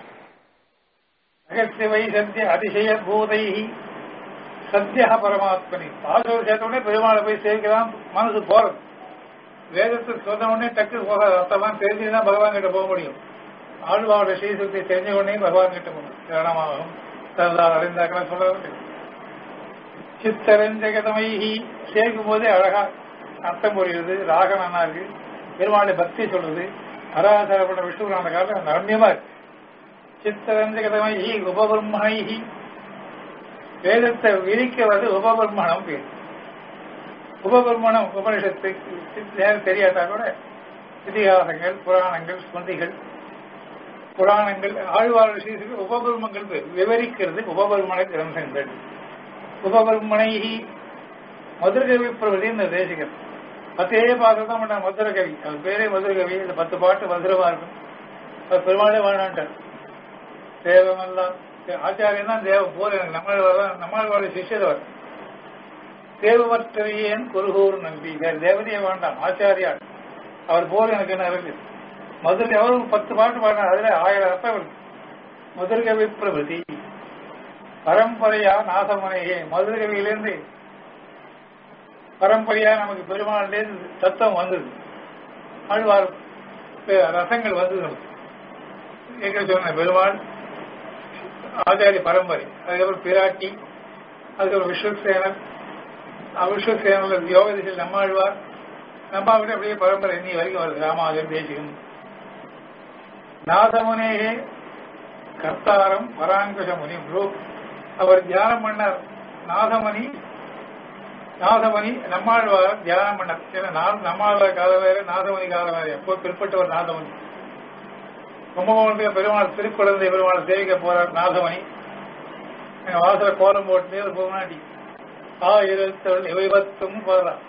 ரகசிய வைசத்திய அதிசய பூதைஹி சத்தியா பரமாத்மனி பாசவர் சேர்த்த உடனே பெருமாளை போய் சேர்க்கலாம் மனசு போறது வேதத்தை சொன்ன உடனே டக்கு போகாது அர்த்தம்லாம் தெரிஞ்சுதான் பகவான் கிட்ட போக முடியும் ஆழ்வாவோட ஸ்ரீசுத்தி தெரிஞ்ச உடனே பகவான் கிட்ட போகணும் சரணமாகும் சரதார் அடைந்தாக்கெல்லாம் சொல்றது சித்தரஞ்சகதமைஹி சேர்க்கும் போதே அழகா அர்த்தம் புரியுது ராகம் நல்லா இருக்கு பெருமாளை பக்தி சொல்றது அராசரப்பட்ட விஷ்ணு புராண காலம் ரம்யமா இருக்கு சித்தரஞ்சகதமைஹி உபபிரம்மணைஹி வேதத்தை விரிக்க வந்து உபபிரம்மணம் பேர் உபபிரமணம் உபனிஷத்து நேரம் தெரியாட்டா கூட இதிகாசங்கள் புராணங்கள் ஸ்மிருதிகள் புராணங்கள் ஆழ்வார் சீசுக்கு உபபிரமங்கள் பேர் விவரிக்கிறது உபபிரமண கிரந்தங்கள் உபபிரமணைகி மதுரகவி பிரபதின்னு தேசிகர் பத்தே பாட்டு தான் பண்ண மதுரகவி அவர் பேரே மதுரகவி இந்த பத்து பாட்டு மதுரமா இருக்கும் அவர் பெருமாளே வாழ்நாட்டார் தேவமெல்லாம் ஆச்சாரியன் தான் தேவ போல நம்மளோட நம்மளோட சிஷ்யதவர் தேவமற்றவியன் குருகூர் நம்பி வேற தேவதையே வேண்டாம் ஆச்சாரியார் அவர் போல எனக்கு என்ன இருக்கு மதுரை அவரும் பத்து பாட்டு பாடினார் அதுல ஆயிரம் அர்த்தம் இருக்கு மதுரகவி பிரபதி பரம்பரையா நாசமனையே மதுரகவியிலிருந்து பரம்பரையா நமக்கு பெருமாளிலேருந்து தத்துவம் வந்தது ஆழ்வார் ரசங்கள் வந்தது நமக்கு எங்க சொன்ன பெருமாள் ஆச்சாரிய பரம்பரை அதுக்கப்புறம் பிராட்டி அதுக்கப்புறம் விஸ்வசேனன் அவிஸ்வசேனல் யோக திசையில் நம்மாழ்வார் நம்மாவிட அப்படியே பரம்பரை இன்னி வரைக்கும் வருது ராமாஜன் தேசிகன் நாதமுனேகே கர்த்தாரம் பராங்குஷ முனி குரு அவர் தியானம் பண்ணார் நாதமணி நாதமணி நம்மாழ்வார் தியானம் பண்ணார் ஏன்னா நா- நம்மாழ்வார் காலம் வேற நாதமணி காலம் வேற எப்போ பிற்பட்டவர் நாதமணி கும்பகோணத்துக்கு பெருமாள் திருக்குழந்தை பெருமாள் சேவிக்க போறார் நாதமணி எங்க வாசல கோலம் போட்டு ஒரு முன்னாடி ஆயிரத்தொள் இவைபத்தும் போறார்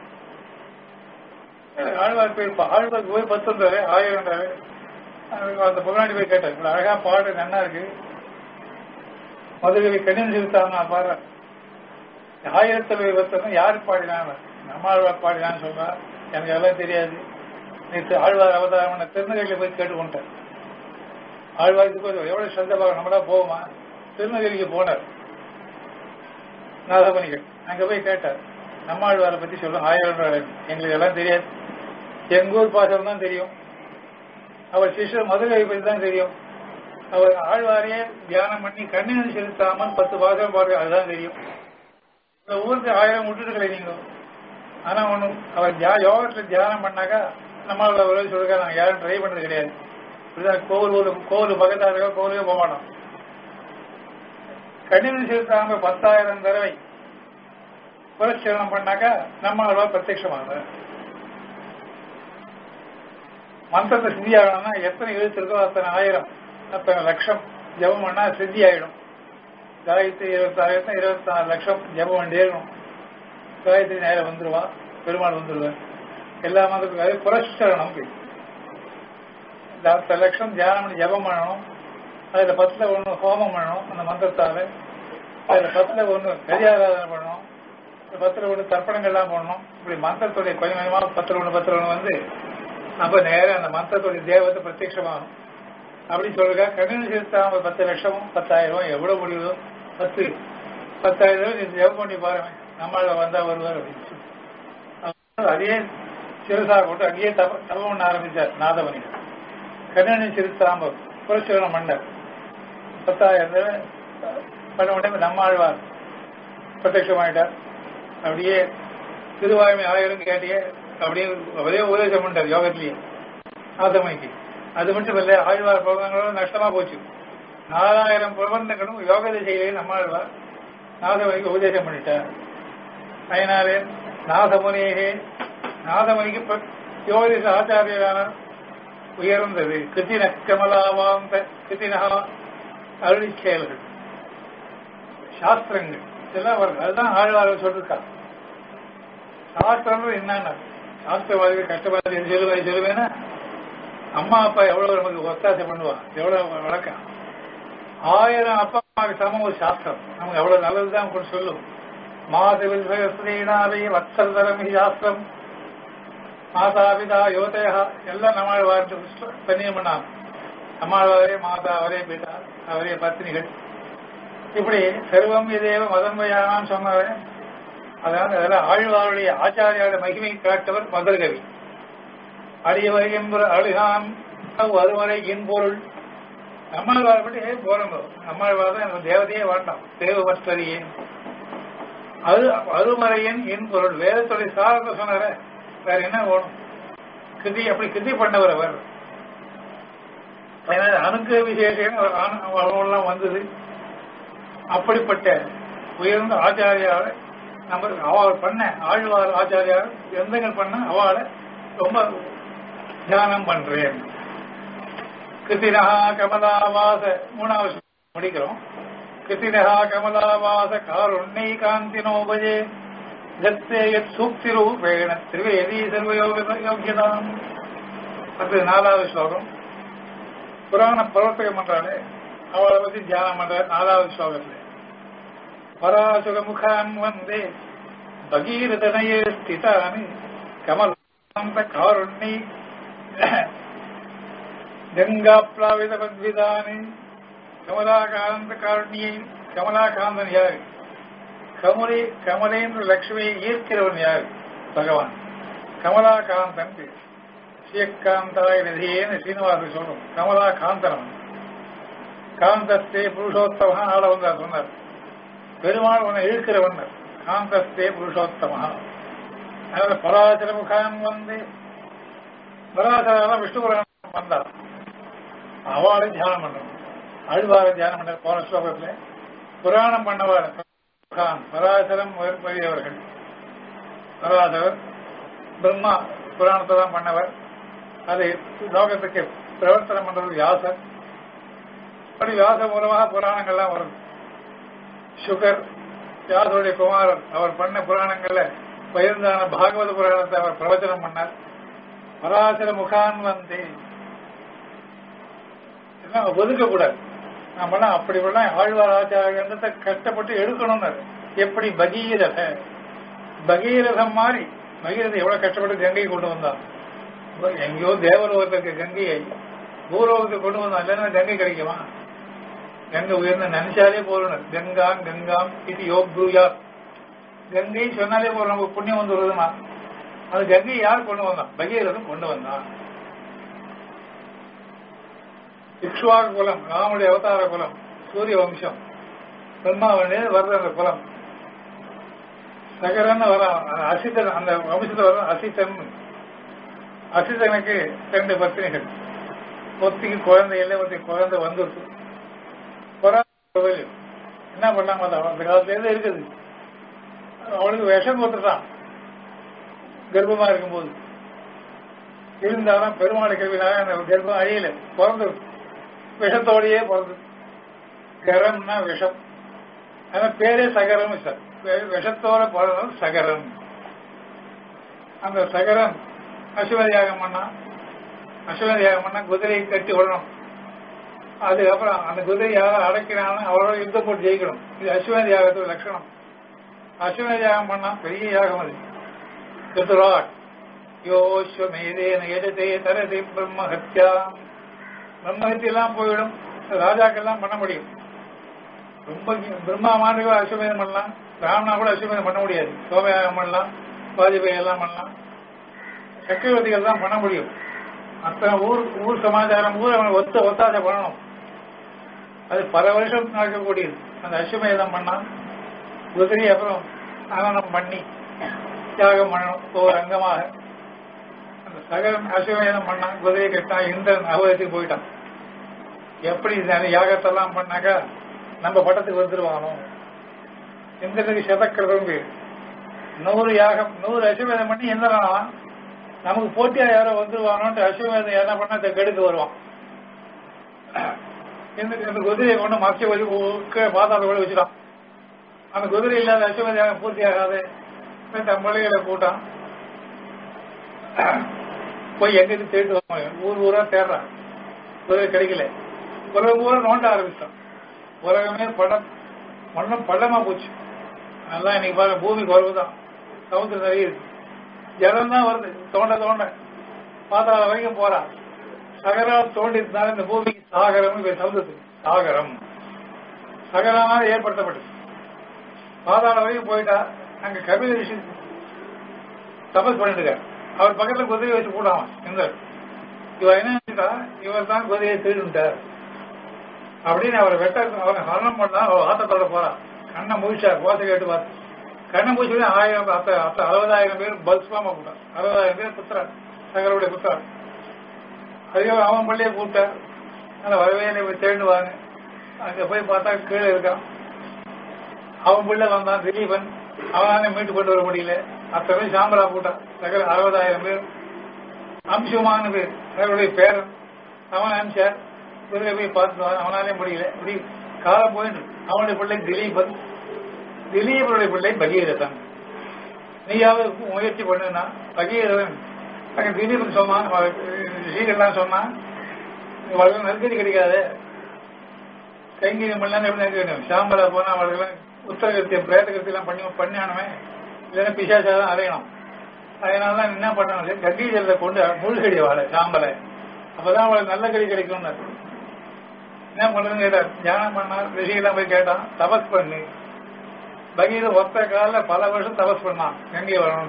ஆழ்வார் போய் ஆழ்வார் போய் பத்துன்றாரு ஆயிரம்ன்றாரு அந்த முன்னாடி போய் கேட்டார் இவ்வளவு அழகா பாடு நன்னா இருக்கு மதுரை கடினம் செலுத்தாம நான் பாடுறேன் ஆயிரத்தொள் இவைபத்தம் யாரு பாடினாங்க நம்மாழ்வார் பாடினான்னு சொல்றா எனக்கு அதெல்லாம் தெரியாது நேற்று ஆழ்வார் அவதாரம் பண்ண திருநகையில போய் கேட்டுக்கொண்டார் ஆழ்வாருக்கு போய் எவ்வளவு ஸ்ரத்த பார்க்க நம்மளா போவோமா திருநெல்வேலிக்கு போனார் நாதமணிகள் அங்க போய் கேட்டார் நம்மாழ்வாரை பத்தி சொல்லுங்க ஆயிரம் ரூபாய் எங்களுக்கு எல்லாம் தெரியாது எங்க ஊர் பாசம் தான் தெரியும் அவர் சிஷ்யர் மதுரை பத்தி தான் தெரியும் அவர் ஆழ்வாரையே தியானம் பண்ணி கண்ணினை செலுத்தாமல் பத்து பாசம் பாருங்க அதுதான் தெரியும் இந்த ஊருக்கு ஆயிரம் விட்டுட்டு நீங்க ஆனா ஒண்ணும் அவர் தியா யோகத்துல தியானம் பண்ணாக்கா நம்மளோட உதவி சொல்லுங்க நாங்க யாரும் ட்ரை பண்ணது கிடையாது இப்படிதான் கோவில் ஊரு கோவில் பக்கத்தா இருக்க கோவிலுக்கே போக மாட்டோம் கணினி செலுத்தாம பத்தாயிரம் தடவை புரட்சரணம் பண்ணாக்கா நம்மளோட பிரத்யட்சமாக மந்திரத்தை சித்தி ஆகணும்னா எத்தனை எழுத்து இருக்கோ அத்தனை ஆயிரம் அத்தனை லட்சம் ஜபம் பண்ணா சித்தி ஆயிடும் காயத்ரி இருபத்தாயிரத்தி இருபத்தி நாலு லட்சம் ஜபம் வேண்டி இருக்கணும் காயத்ரி நேரம் வந்துருவா பெருமாள் வந்துருவார் எல்லா மதத்துக்கும் அது புரஸ்கரணம் பேர். இந்த பத்து லட்சம் தியானம் பண்ணி ஜபம் பண்ணணும் அதுல பத்துல ஒண்ணு ஹோமம் பண்ணணும் அந்த மந்திரத்தால அதுல பத்துல ஒண்ணு கரியாராதனை பண்ணணும் இந்த பத்துல ஒண்ணு தர்ப்பணங்கள்லாம் பண்ணணும் இப்படி மந்திரத்துடைய கொஞ்சம் கொஞ்சமா பத்துல ஒண்ணு பத்துல ஒண்ணு வந்து அப்ப நேரம் அந்த மந்திரத்துடைய தேவத்தை பிரத்யட்சமாகும் அப்படி சொல்லுங்க கண்ணு சேர்த்தாம பத்து லட்சமும் பத்தாயிரம் ரூபாய் எவ்வளவு முடியுதோ பத்து பத்தாயிரம் ரூபாய் நீ ஜெபம் பண்ணி பாருங்க நம்மளால வந்தா வருவார் அப்படின்னு சொல்லி. அவர் அதையே சிறுசா போட்டு அங்கேயே தப தபம் பண்ண ஆரம்பிச்சார் நாதவனிகள் கண்ணனி சிறுத்தாம்ப புரட்சிகரம் மன்னர் பத்தாயிரம் ரூபாய் பண்ண உடனே நம்மாழ்வார் பிரத்யட்சமாயிட்டார் அப்படியே திருவாய்மை ஆயிரம் கேட்டியே அப்படியே ஒரே உபதேசம் பண்ணார் யோகத்திலேயே நாதமணிக்கு அது மட்டும் இல்ல ஆழ்வார் பிரபந்தங்களும் நஷ்டமா போச்சு நாலாயிரம் பிரபந்தங்களும் யோக திசையிலே நம்மாழ்வார் நாதமணிக்கு உபதேசம் பண்ணிட்டார் அதனாலே நாதமுனியே நாதமணிக்கு ப- யோகதிச ஆச்சாரியரான உயர்ந்தது கிருத்தின கமலாவாந்த கிருத்தினகா அருளி செயல்கள் சாஸ்திரங்கள் இதெல்லாம் வருது அதுதான் ஆழ்வார் சொல்லிருக்கா சாஸ்திரம் என்னன்னா சாஸ்திரவாதிகள் கஷ்டவாதி சொல்லுவேன் சொல்லுவேன்னா அம்மா அப்பா எவ்வளவு நமக்கு ஒத்தாசை பண்ணுவா எவ்வளவு வழக்கம் ஆயிரம் அப்பா அம்மாவுக்கு சமம் ஒரு சாஸ்திரம் நமக்கு எவ்வளவு நல்லதுதான் கூட சொல்லும் மாதவில் ஸ்ரீநாதை வத்சரதரம் ஹி சாஸ்திரம் மாதாபிதா யோதயா எல்லாம் நம்மாழ்வார் பண்ணியம் பண்ணாம் நம்மாழ்வாரே மாதா அவரே பிதா அவரே பத்னிகள் இப்படி சர்வம் இதேவ மதன்மையானான்னு சொன்னவன் அதாவது அதெல்லாம் ஆழ்வாருடைய ஆச்சாரியோட மகிமை காட்டவர் மதுரகவி அடிய வருகின்ற அழுகான் அருவரை இன்பொருள் நம்மாழ்வார் பற்றி போறோம் நம்மாழ்வார் தான் எனக்கு தேவதையே வேண்டாம் தேவபஸ்தரியே அது அருமறையின் இன்பொருள் வேதத்துடைய சாரத்தை சொன்னார வேற என்ன வேணும் கிருதி அப்படி கிருதி பண்ணவர் அவர் ஏன்னா அணுக்க விசேஷம் அவெல்லாம் வந்தது அப்படிப்பட்ட உயர்ந்த ஆச்சாரியாவை நம்ம அவள் பண்ண ஆழ்வார் ஆச்சாரியார் எந்தங்கள் பண்ண அவளை ரொம்ப தியானம் பண்றேன் கிருத்தினஹா கமலாவாச மூணாவது ஸ்லோகம் முடிக்கிறோம் கிருத்தினஹா கமலாவாச காருண்ணை காந்தினோபஜே ஜத்தே யத் சூக்தி ரூபேண திரிவேதி சர்வயோக யோகியதாம் அது நாலாவது ஸ்லோகம் புராண பிரவர்த்தகம் பண்றாளே அவளை பத்தி தியானம் பண்ற நாலாவது ஸ்லோகத்துல பராசுக முகான் வந்தே பகீரதனையே ஸ்திதானி கமலாந்த காருண்ணி கங்காப்ளாவித பத்விதானி கமலாகாந்த காருண்யை கமலாகாந்தன் யாரு கமலே கமலேந்திர லட்சுமியை ஈர்க்கிறவன் யாரு பகவான் கமலாகாந்தன் பேர். ஸ்ரீகாந்தாய நிதியேன்னு சீனிவாசன் சொல்லும் கமலாகாந்தனம் காந்தஸ்தே புருஷோத்தம ஆள வந்தார் சொன்னார் பெருமாள் உன்னை இழுக்கிறவன் காந்தஸ்தே புருஷோத்தம அதனால பராசர முகாம் வந்து பராசரம் விஷ்ணு புராணம் வந்தார் அவளை தியானம் பண்ணணும் அழுவார தியானம் பண்ண போன ஸ்லோகத்துல புராணம் பண்ணவார் முகாம் பராசரம் பெரியவர்கள் பராசரர் பிரம்மா புராணத்தை தான் பண்ணவர் அதை லோகத்துக்கு பிரவர்த்தனம் பண்றது வியாசர் அப்படி வியாச மூலமாக புராணங்கள்லாம் வரும் சுகர் வியாசருடைய குமாரர் அவர் பண்ண புராணங்கள்ல பகிர்ந்தான பாகவத புராணத்தை அவர் பிரவச்சனம் பண்ணார் பராசர முகான் வந்து இதெல்லாம் ஒதுக்க கூடாது நம்மளாம் அப்படி பண்ணலாம் ஆழ்வார் ஆச்சாரத்தை கஷ்டப்பட்டு எடுக்கணும்னு எப்படி பகீரத பகீரதம் மாதிரி பகீரதை எவ்வளவு கஷ்டப்பட்டு கங்கையை கொண்டு வந்தான் எங்கேயோ தேவலோகத்துக்கு கங்கையை பூலோகத்துக்கு கொண்டு வந்தான் இல்லைன்னா கங்கை கிடைக்குமா கங்கை உயர்ந்த நினைச்சாலே போறணும் கங்காம் கங்காம் இது யோக்ரூயா கங்கை சொன்னாலே போறோம் நமக்கு புண்ணியம் வந்து வருதுமா அது கங்கை யார் கொண்டு வந்தான் பகீரதம் கொண்டு வந்தான் இக்ஷ்வாக குலம் ராமுடைய அவதார குலம் சூரிய வம்சம் பிரம்மாவனே வர்ற அந்த குலம் சகரன்னு வரான் அந்த அசித்தன் அந்த வம்சத்துல வர அசித்தன் அசித்தனுக்கு ரெண்டு பத்தினிகள் ஒத்திக்கு குழந்தை இல்லை ஒத்தி குழந்தை வந்துருக்கு பொறாமை என்ன பண்ணாம அந்த காலத்துல இருந்து இருக்குது அவளுக்கு விஷம் கொடுத்துட்டான் கர்ப்பமா இருக்கும்போது இருந்தாலும் பெருமாள் கல்வினால அந்த கர்ப்பம் அழியல பிறந்து விஷத்தோடையே பிறந்து கரம்னா விஷம் ஆனா பேரே சகரம் சார் விஷத்தோட போறது சகரம் அந்த சகரம் அசுவ யாகம் பண்ணா அசுவ யாகம் பண்ணா குதிரையை கட்டி விடணும் அதுக்கப்புறம் அந்த குதிரை யாரும் அடக்கினாலும் அவரோட யுத்தம் போட்டு ஜெயிக்கணும் இது அஸ்வமேத யாகத்தோட லட்சணம் அஸ்வமேத யாகம் பண்ணா பெரிய யாகம் அது திருத்துராட் யோஸ்வமேதேன எஜதே தரதி பிரம்ம ஹத்யா பிரம்ம எல்லாம் போயிடும் ராஜாக்கெல்லாம் பண்ண முடியும் ரொம்ப பிரம்மா மாண்டுகள் அஸ்வமேதம் பண்ணலாம் ராவணா கூட அஸ்வமேதம் பண்ண முடியாது சோமயாகம் பண்ணலாம் வாஜ்பேயி எல்லாம் பண்ணலாம் சக்கரவர்த்திகள் தான் பண்ண முடியும் அத்தனை ஊர் ஊர் சமாச்சாரம் ஊர் அவன் ஒத்த ஒத்தாசை பண்ணணும் அது பல வருஷம் நடக்கக்கூடியது அந்த அஸ்வமேதம் பண்ணா குதிரை அப்புறம் ஆனந்தம் பண்ணி தியாகம் பண்ணணும் ஒவ்வொரு அங்கமாக அந்த சகரம் அஸ்வமேதம் பண்ணா குதிரையை கட்டா இந்திரன் அவதத்துக்கு போயிட்டான் எப்படி இந்த யாகத்தெல்லாம் பண்ணாக்கா நம்ம பட்டத்துக்கு வந்துருவானோ இந்திரனுக்கு சதக்கிரதம் பேர் நூறு யாகம் நூறு அஸ்வமேதம் பண்ணி இந்திரனாவான் நமக்கு போட்டியா யாரோ வந்துருவானோன்ட்டு அஸ்வமேதம் என்ன பண்ணா அதை கெடுக்க வருவான் இந்த இந்த குதிரையை கொண்டு மறைச்சு வச்சு பாதாள கூட வச்சுட்டான் அந்த குதிரை இல்லாத அஸ்வமேத யாகம் பூர்த்தி ஆகாது தன் பிள்ளைகளை கூட்டான் போய் எங்கிட்டு தேடிட்டு வருவாங்க ஊர் ஊரா தேடுறான் குதிரை கிடைக்கல உலகம் ஊரா நோண்ட ஆரம்பிச்சான் உலகமே படம் மண்ணும் பள்ளமா போச்சு நல்லா இன்னைக்கு பாருங்க பூமி குறவுதான் சமுத்திரம் நிறைய இருக்கு ஜலம் தான் வருது தோண்ட தோண்ட பாதாள வரைக்கும் போறான் சகரம் தோண்டிருந்தாலும் இந்த பூமிக்கு சாகரம் சமுதிரத்துக்கு சாகரம் சகரமாக ஏற்படுத்தப்பட்டது பாதாள வரைக்கும் போயிட்டா அங்க கபில ரிஷி தபஸ் பண்ணிட்டு இருக்காரு அவர் பக்கத்துல குதிரையை வச்சு போடாம இந்த இவர் என்ன நினைச்சா இவர் தான் குதிரையை திருடிட்டார் அப்படின்னு அவர் வெட்ட அவரை ஹரணம் பண்ணா அவர் ஆத்தத்தோட போறான் கண்ணை முழிச்சார் கோசை கேட்டு பார்த்து கண்ணை முடிச்சு ஆயிரம் அத்த அத்த அறுபதாயிரம் பேர் பல்ஸ்பாமா கூட்டான் அறுபதாயிரம் பேர் புத்திரன் சகருடைய புத்திரன் அதுக்கு அவன் பள்ளியை கூப்பிட்டார் அதில் வரவே இல்லை போய் தேடுவாங்க அங்க போய் பார்த்தா கீழே இருக்கான் அவன் பிள்ளை வந்தான் திலீபன் அவனால மீட்டு கொண்டு வர முடியல அத்தனை பேர் சாம்பலா போட்டான் சகல அறுபதாயிரம் பேர் அம்சுமான பேர் அவருடைய பேரன் அவன் அனுப்பிச்சார் குதிரை போய் பார்த்து அவனாலே முடியல இப்படி காலம் போயிட்டு அவனுடைய பிள்ளை திலீபன் திலீபனுடைய பிள்ளை பகீரதன் நீயாவது முயற்சி பண்ணுனா பகீரதன் அங்க திலீபன் சொன்னான் ரிஷிகள்லாம் சொன்னான் அவளுக்கு நெருக்கடி கிடைக்காது கைங்கரியம் பண்ணலாம் எப்படி நெருக்கடி சாம்பலா போனா அவளுக்கு உத்தரகத்தியம் பிரேதகத்தி எல்லாம் பண்ணி பண்ணியானுமே இல்லைன்னா பிசாசா தான் அறையணும் அதனாலதான் என்ன பண்ணணும் கங்கை ஜல்ல கொண்டு மூழ்கடி வாழை சாம்பலை அப்பதான் அவளுக்கு நல்ல கடி கிடைக்கும்னு என்ன பண்றதுன்னு கேட்டார் தியானம் பண்ணா ரிஷிகெல்லாம் போய் கேட்டான் தபஸ் பண்ணு பகீர ஒத்த கால பல வருஷம் தபஸ் பண்ணான் கங்கை வரணும்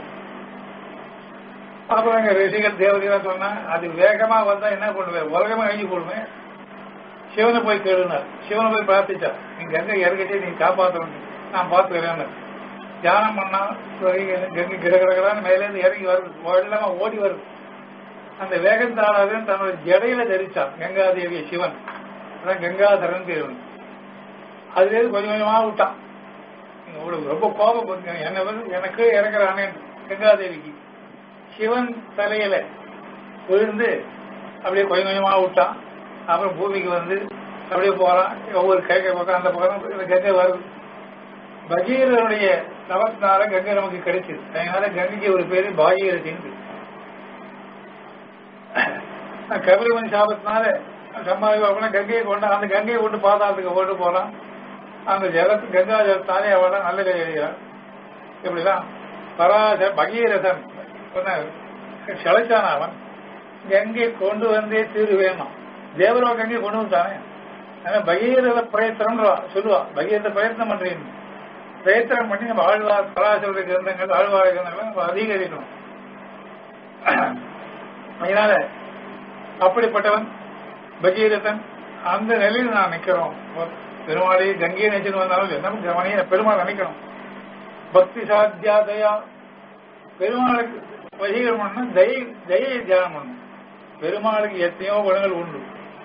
அப்புறம் எங்க ரிஷிகள் தேவதைலாம் சொன்னா அது வேகமா வந்தா என்ன பண்ணுவேன் உலகமா அழிஞ்சு போடுவேன் சிவனை போய் கேளுனார் சிவனை போய் பிரார்த்திச்சா நீ கங்கை இறங்கிட்டு நீ காப்பாற்றணும் நான் பார்த்துக்கிறேன்னு தியானம் பண்ணா கங்கை கிடக்கிறதான் மேலேருந்து இறங்கி வருது வெள்ளமா ஓடி வருது அந்த வேகத்தாளாவது தன்னோட ஜடையில தரிச்சான் கங்காதேவிய சிவன் அதான் கங்காதரன் பேரு அதுலேருந்து கொஞ்சம் கொஞ்சமா விட்டான் உங்களுக்கு ரொம்ப கோபம் கொஞ்சம் என்ன வந்து எனக்கு இறக்குறானே கங்காதேவிக்கு சிவன் தலையில விழுந்து அப்படியே கொஞ்சம் கொஞ்சமா விட்டான் அப்புறம் பூமிக்கு வந்து அப்படியே போறான் ஒவ்வொரு கை பக்கம் அந்த பக்கம் கங்கை வருது பகீரனுடைய தவத்தினால கங்கை நமக்கு கிடைச்சது அதனால கங்கைக்கு ஒரு பேரு பாகீரதின்னு கபிலமணி சாபத்தினால சம்பாதிப்பா கங்கையை கொண்டு அந்த கங்கையை கொண்டு பாதாளத்துக்கு கொண்டு போலாம் அந்த ஜலத்து கங்கா ஜலத்தாலே அவள நல்ல கை எழுகிறான் இப்படிதான் பராச பகீரதன் செலைச்சான அவன் கங்கை கொண்டு வந்தே தீருவேணும் தேவலோ கங்கை கொண்டு வந்தானே ஆனா பகீரத பிரயத்தனம் சொல்லுவா பகீரத பிரயத்தனம் பண்றீங்க பிரயத்தனம் பண்ணி நம்ம ஆழ்வார் பராசருடைய கிரந்தங்கள் ஆழ்வார கிரந்தங்கள் நம்ம அதிகரிக்கணும் அதனால அப்படிப்பட்டவன் பகீரதன் அந்த நிலையில் நான் நிக்கிறோம் பெருமாளை கங்கையை நினைச்சுட்டு வந்தாலும் நம்ம கவனிய பெருமாள் நினைக்கணும் பக்தி சாத்தியா தயா பெருமாளுக்கு வசீகரம் பண்ணணும் தயை தயை தியானம் பண்ணணும் பெருமாளுக்கு எத்தனையோ குணங்கள் உண்டு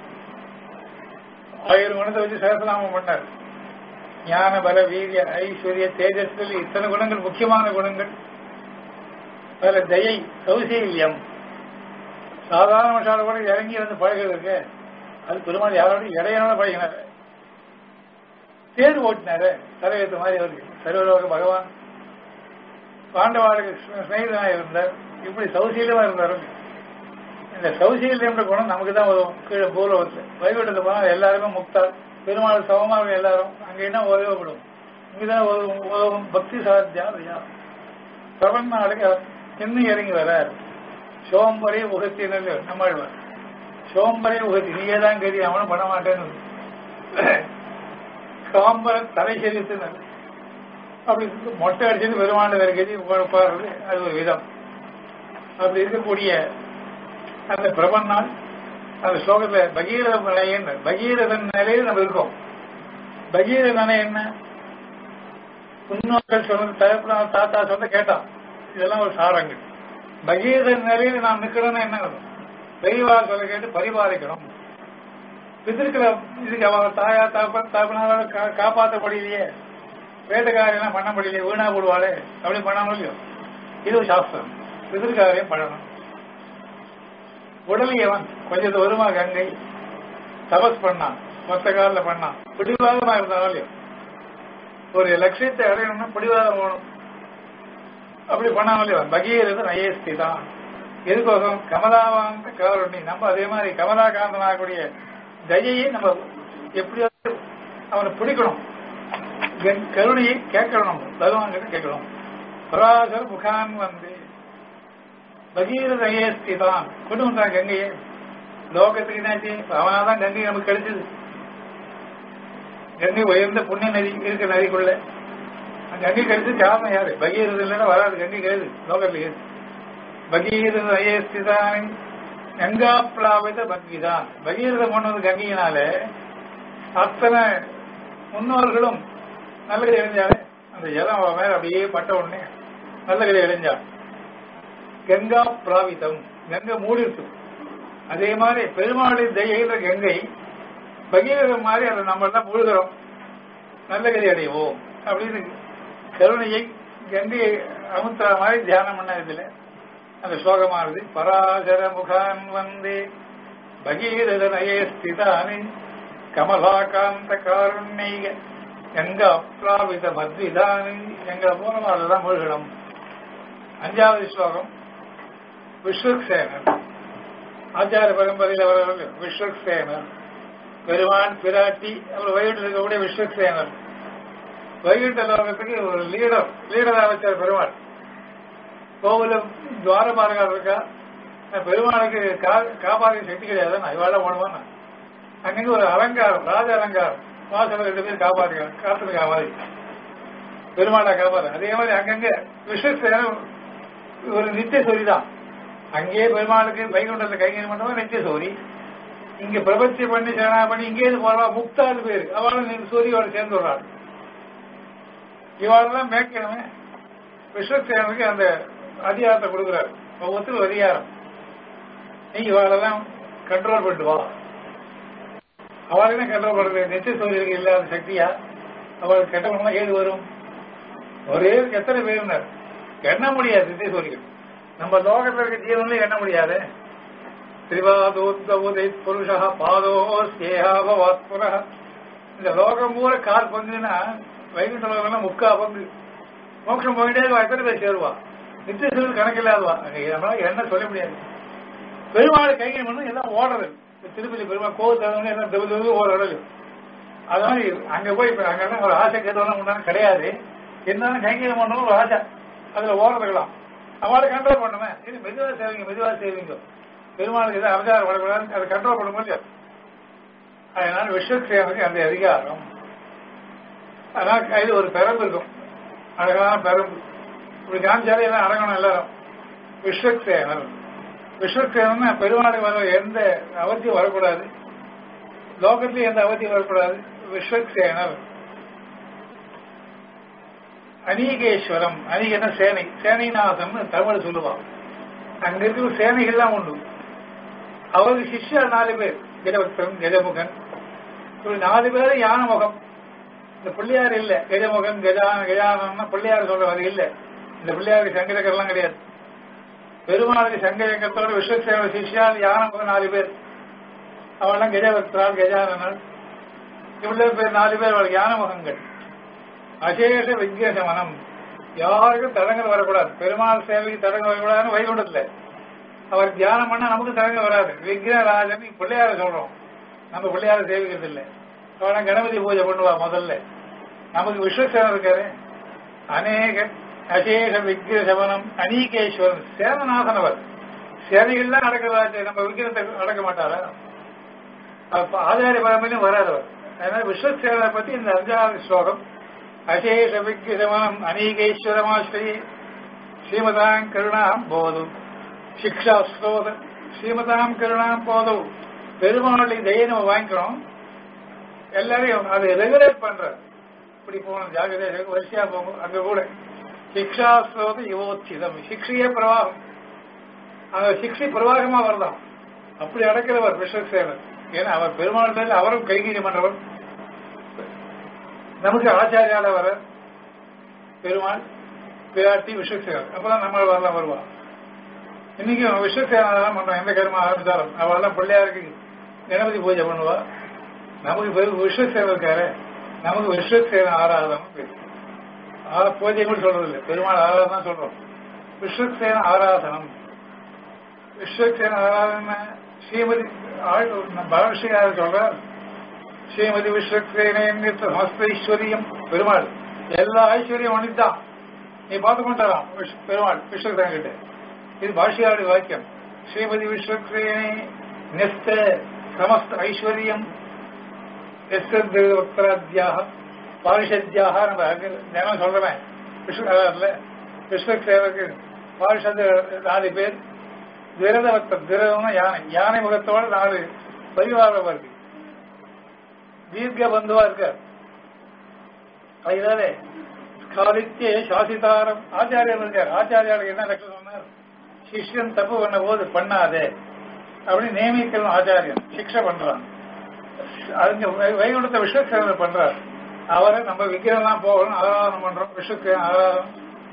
ஆயிரம் குணத்தை வச்சு சகசநாமம் பண்ணார் ஞான பல வீரிய ஐஸ்வர்ய தேஜஸ்கள் இத்தனை குணங்கள் முக்கியமான குணங்கள் அதில் தயை கௌசல்யம் சாதாரண மனுஷால கூட இறங்கி வந்து பழகிறது இருக்கு அது பெருமாள் யாரோட இடையான பழகினார் தேர் ஓட்டினாரு தலையெழுத்து மாதிரி அவருக்கு சர்வலோக பகவான் பாண்டவாளுக்கு ஸ்நேகிதனா இருந்தார் இப்படி சௌசீலமா இருந்தார் இந்த சௌசீல்யம்ன்ற குணம் நமக்கு தான் உதவும் கீழே பூலோகத்தில் வைகுண்டத்தை போனால் எல்லாருமே முக்தார் பெருமாள் சமமா இருக்கும் எல்லாரும் அங்க என்ன உதவப்படும் இங்கதான் உதவும் உதவும் பக்தி சாத்தியா ஐயா பிரபன்னாளுக்கு இன்னும் இறங்கி வரார் சோம்பரை உகத்தினர் நம்மாழ்வார் சோம்பரை உகத்தி நீயே தான் கதி அவனும் பண்ண மாட்டேன்னு காம்பர தலை செலுத்தினர் அப்படி மொட்டை அடிச்சது பெருமாண்டு வேற கதி பாடுறது அது ஒரு விதம் அப்படி இருக்கக்கூடிய அந்த பிரபன்னால் அந்த ஸ்லோகத்துல பகீரத நிலைன்னு பகீரதன் நிலையில் நம்ம இருக்கோம் பகீரத நிலை என்ன முன்னோர்கள் சொன்னது தகப்பனா தாத்தா சொன்ன கேட்டான் இதெல்லாம் ஒரு சாரங்கள் பகீரதன் நிலையில் நாம் நிக்கணும்னு என்ன பெரியவா சொல்ல கேட்டு பரிபாலிக்கணும் பித்திருக்கிற இதுக்கு அவன் தாயா தாப்பன் தாப்பனால காப்பாற்ற முடியலையே வேட்டக்காரையெல்லாம் பண்ண முடியலையே வீணா போடுவாளே அப்படி பண்ணாம இல்லையோ இது ஒரு சாஸ்திரம் பிதிர்காரியம் பண்ணணும் உடலியவன் கொஞ்சம் வருமா கங்கை தபஸ் பண்ணான் மொத்த காலில் பண்ணான் பிடிவாதமா இருந்தாலும் இல்லையோ ஒரு லட்சியத்தை அடையணும்னா பிடிவாதம் போகணும் அப்படி பண்ணாமல் இல்லையோ பகீரது நயஸ்தி தான் எதுக்கோசம் கமலாவாந்த கவருணி நம்ம அதே மாதிரி கமலாகாந்தன் ஆகக்கூடிய தயையை நம்ம எப்படியாவது அவனை பிடிக்கணும் கருணையை கேட்கணும் பகவான் கிட்ட கேட்கணும் பராசர் முகான் வந்து பகீரத ஐயஸ்தி தான் கொண்டு வந்தான் கங்கையை லோகத்துக்கு என்னாச்சு அவனாதான் கங்கை நமக்கு கிடைச்சது கங்கை உயர்ந்த புண்ணிய நதி இருக்க நதிக்குள்ள கங்கை கிடைச்சது காரணம் யாரு பகீரத இல்லைன்னா வராது கங்கை கிடையாது லோகத்துல ஏது பகீரத ஐயஸ்தி தான் கங்கா பிளாவித பக்திதான் பகீரதம் கொண்டு வந்து கங்கையினால அத்தனை முன்னோர்களும் நல்ல கதை இழைஞ்சாலே அந்த ஜலம் அவன் மேல அப்படியே பட்ட உடனே நல்ல கதை இழைஞ்சான் கங்கா பிராவிதம் கங்கை மூடிட்டு அதே மாதிரி பெருமாளின் தயையில கங்கை பகீரதம் மாதிரி அதை நம்ம தான் முழுகிறோம் நல்ல கதை அடைவோம் அப்படின்னு கருணையை கங்கையை அமுத்துற மாதிரி தியானம் பண்ண இதுல அந்த ஸ்லோகமானது பராசர முகான் வந்து பகீரத நயே ஸ்திதானி கமலாகாந்த காருண்ய எங்க அப்ராவித மத்விதானி எங்களை மூலமா அதெல்லாம் மூழ்கணும் அஞ்சாவது ஸ்லோகம் விஸ்வக்சேனர் ஆச்சார பரம்பரையில் வர விஸ்வக்சேனர் பெருமான் பிராட்டி அவர் வயிற்று இருக்கக்கூடிய விஸ்வக்சேனர் வைகுண்ட லோகத்துக்கு ஒரு லீடர் லீடரா வச்சார் பெருமாள் கோவில துவாரபாலகர் இருக்கா பெருமாளுக்கு காப்பாற்ற சக்தி கிடையாது நான் இவாள போடுவான் அங்கிருந்து ஒரு அலங்காரம் ராஜ அலங்காரம் வாசல ரெண்டு பேர் காப்பாற்றுக்காங்க காத்துல காப்பாதி பெருமாளை காப்பாது அதே மாதிரி அங்கங்க விஸ்வசேனம் ஒரு நித்திய சோரி தான் அங்கேயே பெருமாளுக்கு வைகுண்டத்துல கைங்கரி பண்ணவா நித்திய சோரி இங்க பிரபத்தி பண்ணி சேனா பண்ணி இங்கே போறா முக்தாது பேரு அவளும் சூரியோட சேர்ந்து வர்றாள் இவாளெல்லாம் மேற்கனவே விஸ்வசேனுக்கு அந்த அதிகாரத்தை கொடுக்குறாரு ஒவ்வொருத்தரும் அதிகாரம் நீ இவாளெல்லாம் கண்ட்ரோல் பண்ணிட்டு வா அவளுக்கு கண்ட்ரோல் பண்றது நித்திய சூரியனுக்கு இல்லாத சக்தியா அவளுக்கு கெட்ட பண்ணா ஏது வரும் ஒரே எத்தனை பேருனர் எண்ண முடியாது நித்திய சூரியன் நம்ம லோகத்தில் இருக்க ஜீவன்ல எண்ண முடியாது திரிவாதோத்கவுதை புருஷா பாதோ சேகாபவாத்புர இந்த லோகம் பூரா கால் பங்குன்னா வைகுண்ட லோகம் முக்கா பங்கு மோட்சம் போயிட்டே எத்தனை பேர் சேருவா நித்திய சூரியன் கணக்கில்லாதவா நம்மளால என்ன சொல்ல முடியாது பெருமாள் கைகை பண்ணு எல்லாம் ஓடுறது திருப்பதி பெருமாள் கோவில் தகுந்த எல்லாம் தெவு தெவு ஓடுறது அது மாதிரி அங்க போய் இப்ப அங்கெல்லாம் ஒரு ஆசை கேட்டவெல்லாம் உண்டான கிடையாது இருந்தாலும் கைகை பண்ணணும் ஒரு ஆசை அதுல ஓடுறதுக்கலாம் அவளை கண்ட்ரோல் பண்ணுவேன் இது மெதுவா செய்வீங்க மெதுவா செய்வீங்க பெருமாளுக்கு எதாவது அவதாரம் வரக்கூடாது அதை கண்ட்ரோல் பண்ண முடியாது அதனால விஸ்வக்சேனுக்கு அந்த அதிகாரம் அதனால இது ஒரு பெரம்பு இருக்கும் அழகான பெரம்பு இப்படி காமிச்சாலே எல்லாம் அடங்கணும் எல்லாரும் விஸ்வக்சேனர் விஸ்வக்சேனன் பெருமாளுக்கு வர எந்த அவசியம் வரக்கூடாது லோகத்திலும் எந்த அவசியம் வரக்கூடாது விஸ்வக்சேனர் அநீகேஸ்வரம் அநீகன சேனை சேனைநாதன் தமிழ் சொல்லுவான் அங்க இருக்கிற சேனைகள்லாம் உண்டு அவருக்கு சிஷ்யர் நாலு பேர் கஜபக்தன் கஜமுகன் இப்படி நாலு பேரும் யான முகம் இந்த பிள்ளையார் இல்ல கஜமுகன் கஜான கஜானம்னா பிள்ளையார் சொல்றது இல்ல இந்த பிள்ளையாருக்கு சங்கரக்கர்லாம் கிடையாது பெருமாளுக்கு சங்கரக்கத்தோட விஸ்வசேவ சிஷ்யால் யான முகம் நாலு பேர் அவெல்லாம் கஜபக்தரால் கஜானனால் இவ்வளவு பேர் நாலு பேர் அவளுக்கு ஞான முகங்கள் அசேஷ விக்னசமனம் யாருக்கும் தடங்கள் வரக்கூடாது பெருமாள் சேவைக்கு தடங்கள் வரக்கூடாதுன்னு வைகுண்டத்துல அவர் தியானம் பண்ணா நமக்கு தடங்கள் வராது விக்னராஜன் பிள்ளையார சொல்றோம் நம்ம பிள்ளையார சேவிக்கிறது இல்லை அவனை கணபதி பூஜை பண்ணுவா முதல்ல நமக்கு விஸ்வசேனம் இருக்காரு அநேக அசேஷ விக்னசமனம் அநீகேஸ்வரன் சேனநாதன் அவர் சேவைகள்லாம் நடக்கிறதா நம்ம விக்கிரத்தை நடக்க மாட்டாரா அப்ப ஆச்சாரிய பரம்பரையும் வராதவர் அதனால விஸ்வசேனரை பத்தி இந்த அஞ்சாவது ஸ்லோகம் அசேஷ விக்கிரமணம் அநீகேஸ்வரமாஸ்ரயே ஸ்ரீமதாம் கருணாம் போது சிக்ஷா ஸ்லோக ஸ்ரீமதாம் கருணாம் போது பெருமாளை தயை நம்ம வாங்கிக்கணும் எல்லாரையும் அதை ரெகுலேட் பண்ற இப்படி போகணும் ஜாகிரதை வரிசையா போகும் அங்க கூட சிக்ஷா ஸ்லோக யுவோச்சிதம் சிக்ஷையே பிரவாகம் அந்த சிக்ஷை பிரவாகமா வரலாம் அப்படி அடக்கிறவர் விஸ்வசேனர் ஏன்னா அவர் பெருமாள் மேல அவரும் கைகீரி பண்றவர் நமக்கு ஆச்சாரியால வர பெருமாள் பிராட்டி விஸ்வசேனர் அப்பதான் நம்ம வரலாம் வருவா இன்னைக்கு விஸ்வசேனம் பண்றோம் எந்த கர்மம் ஆரம்பிச்சாலும் அவெல்லாம் பிள்ளையாருக்கு கணபதி பூஜை பண்ணுவா நமக்கு பெரும் விஸ்வசேனர் இருக்காரு நமக்கு விஸ்வசேன ஆராதனம் பேரு ஆ பூஜை கூட சொல்றது இல்லை பெருமாள் ஆராதனம் சொல்றோம் விஸ்வசேன ஆராதனம் விஸ்வசேன ஆராதனை ஸ்ரீமதி பகவஸ்ரீயார் சொல்றார் ஸ்ரீமதி விஸ்வசேன சமஸ்த ஐஸ்வர்யம் பெருமாள் எல்லா ஐஸ்வர்யம் ஒன்றுதான் நீ பார்த்து கொண்டாராம் பெருமாள் விஸ்வசேன கிட்ட இது பாஷியாருடைய வாக்கியம் ஸ்ரீமதி விஸ்வசேனே நெஸ்த சமஸ்த ஐஸ்வர்யம் எஸ்தியாக பாரிஷத்யாக நம்ம தினம் சொல்றேன் விஸ்வ விஸ்வசேவருக்கு பாரிஷத் நாலு பேர் விரதவத்தர் விரதம்னா யானை யானை முகத்தோட நாலு பரிவாரம் இருக்கு தீர்க்க பந்துவா இருக்கார் அதனால காலித்தே சாசிதாரம் ஆச்சாரியர் இருக்கார் ஆச்சாரியாருக்கு என்ன லட்சம் சொன்னார் சிஷ்யன் தப்பு பண்ண போது பண்ணாதே அப்படின்னு நியமிக்கணும் ஆச்சாரியன் சிக்ஷை பண்றான் அதுங்க வைகுண்டத்தை விஸ்வசேனர் பண்றார் அவரை நம்ம விக்கிரம் போகணும் ஆராதனம் பண்றோம் விஸ்வசேன ஆராதனம்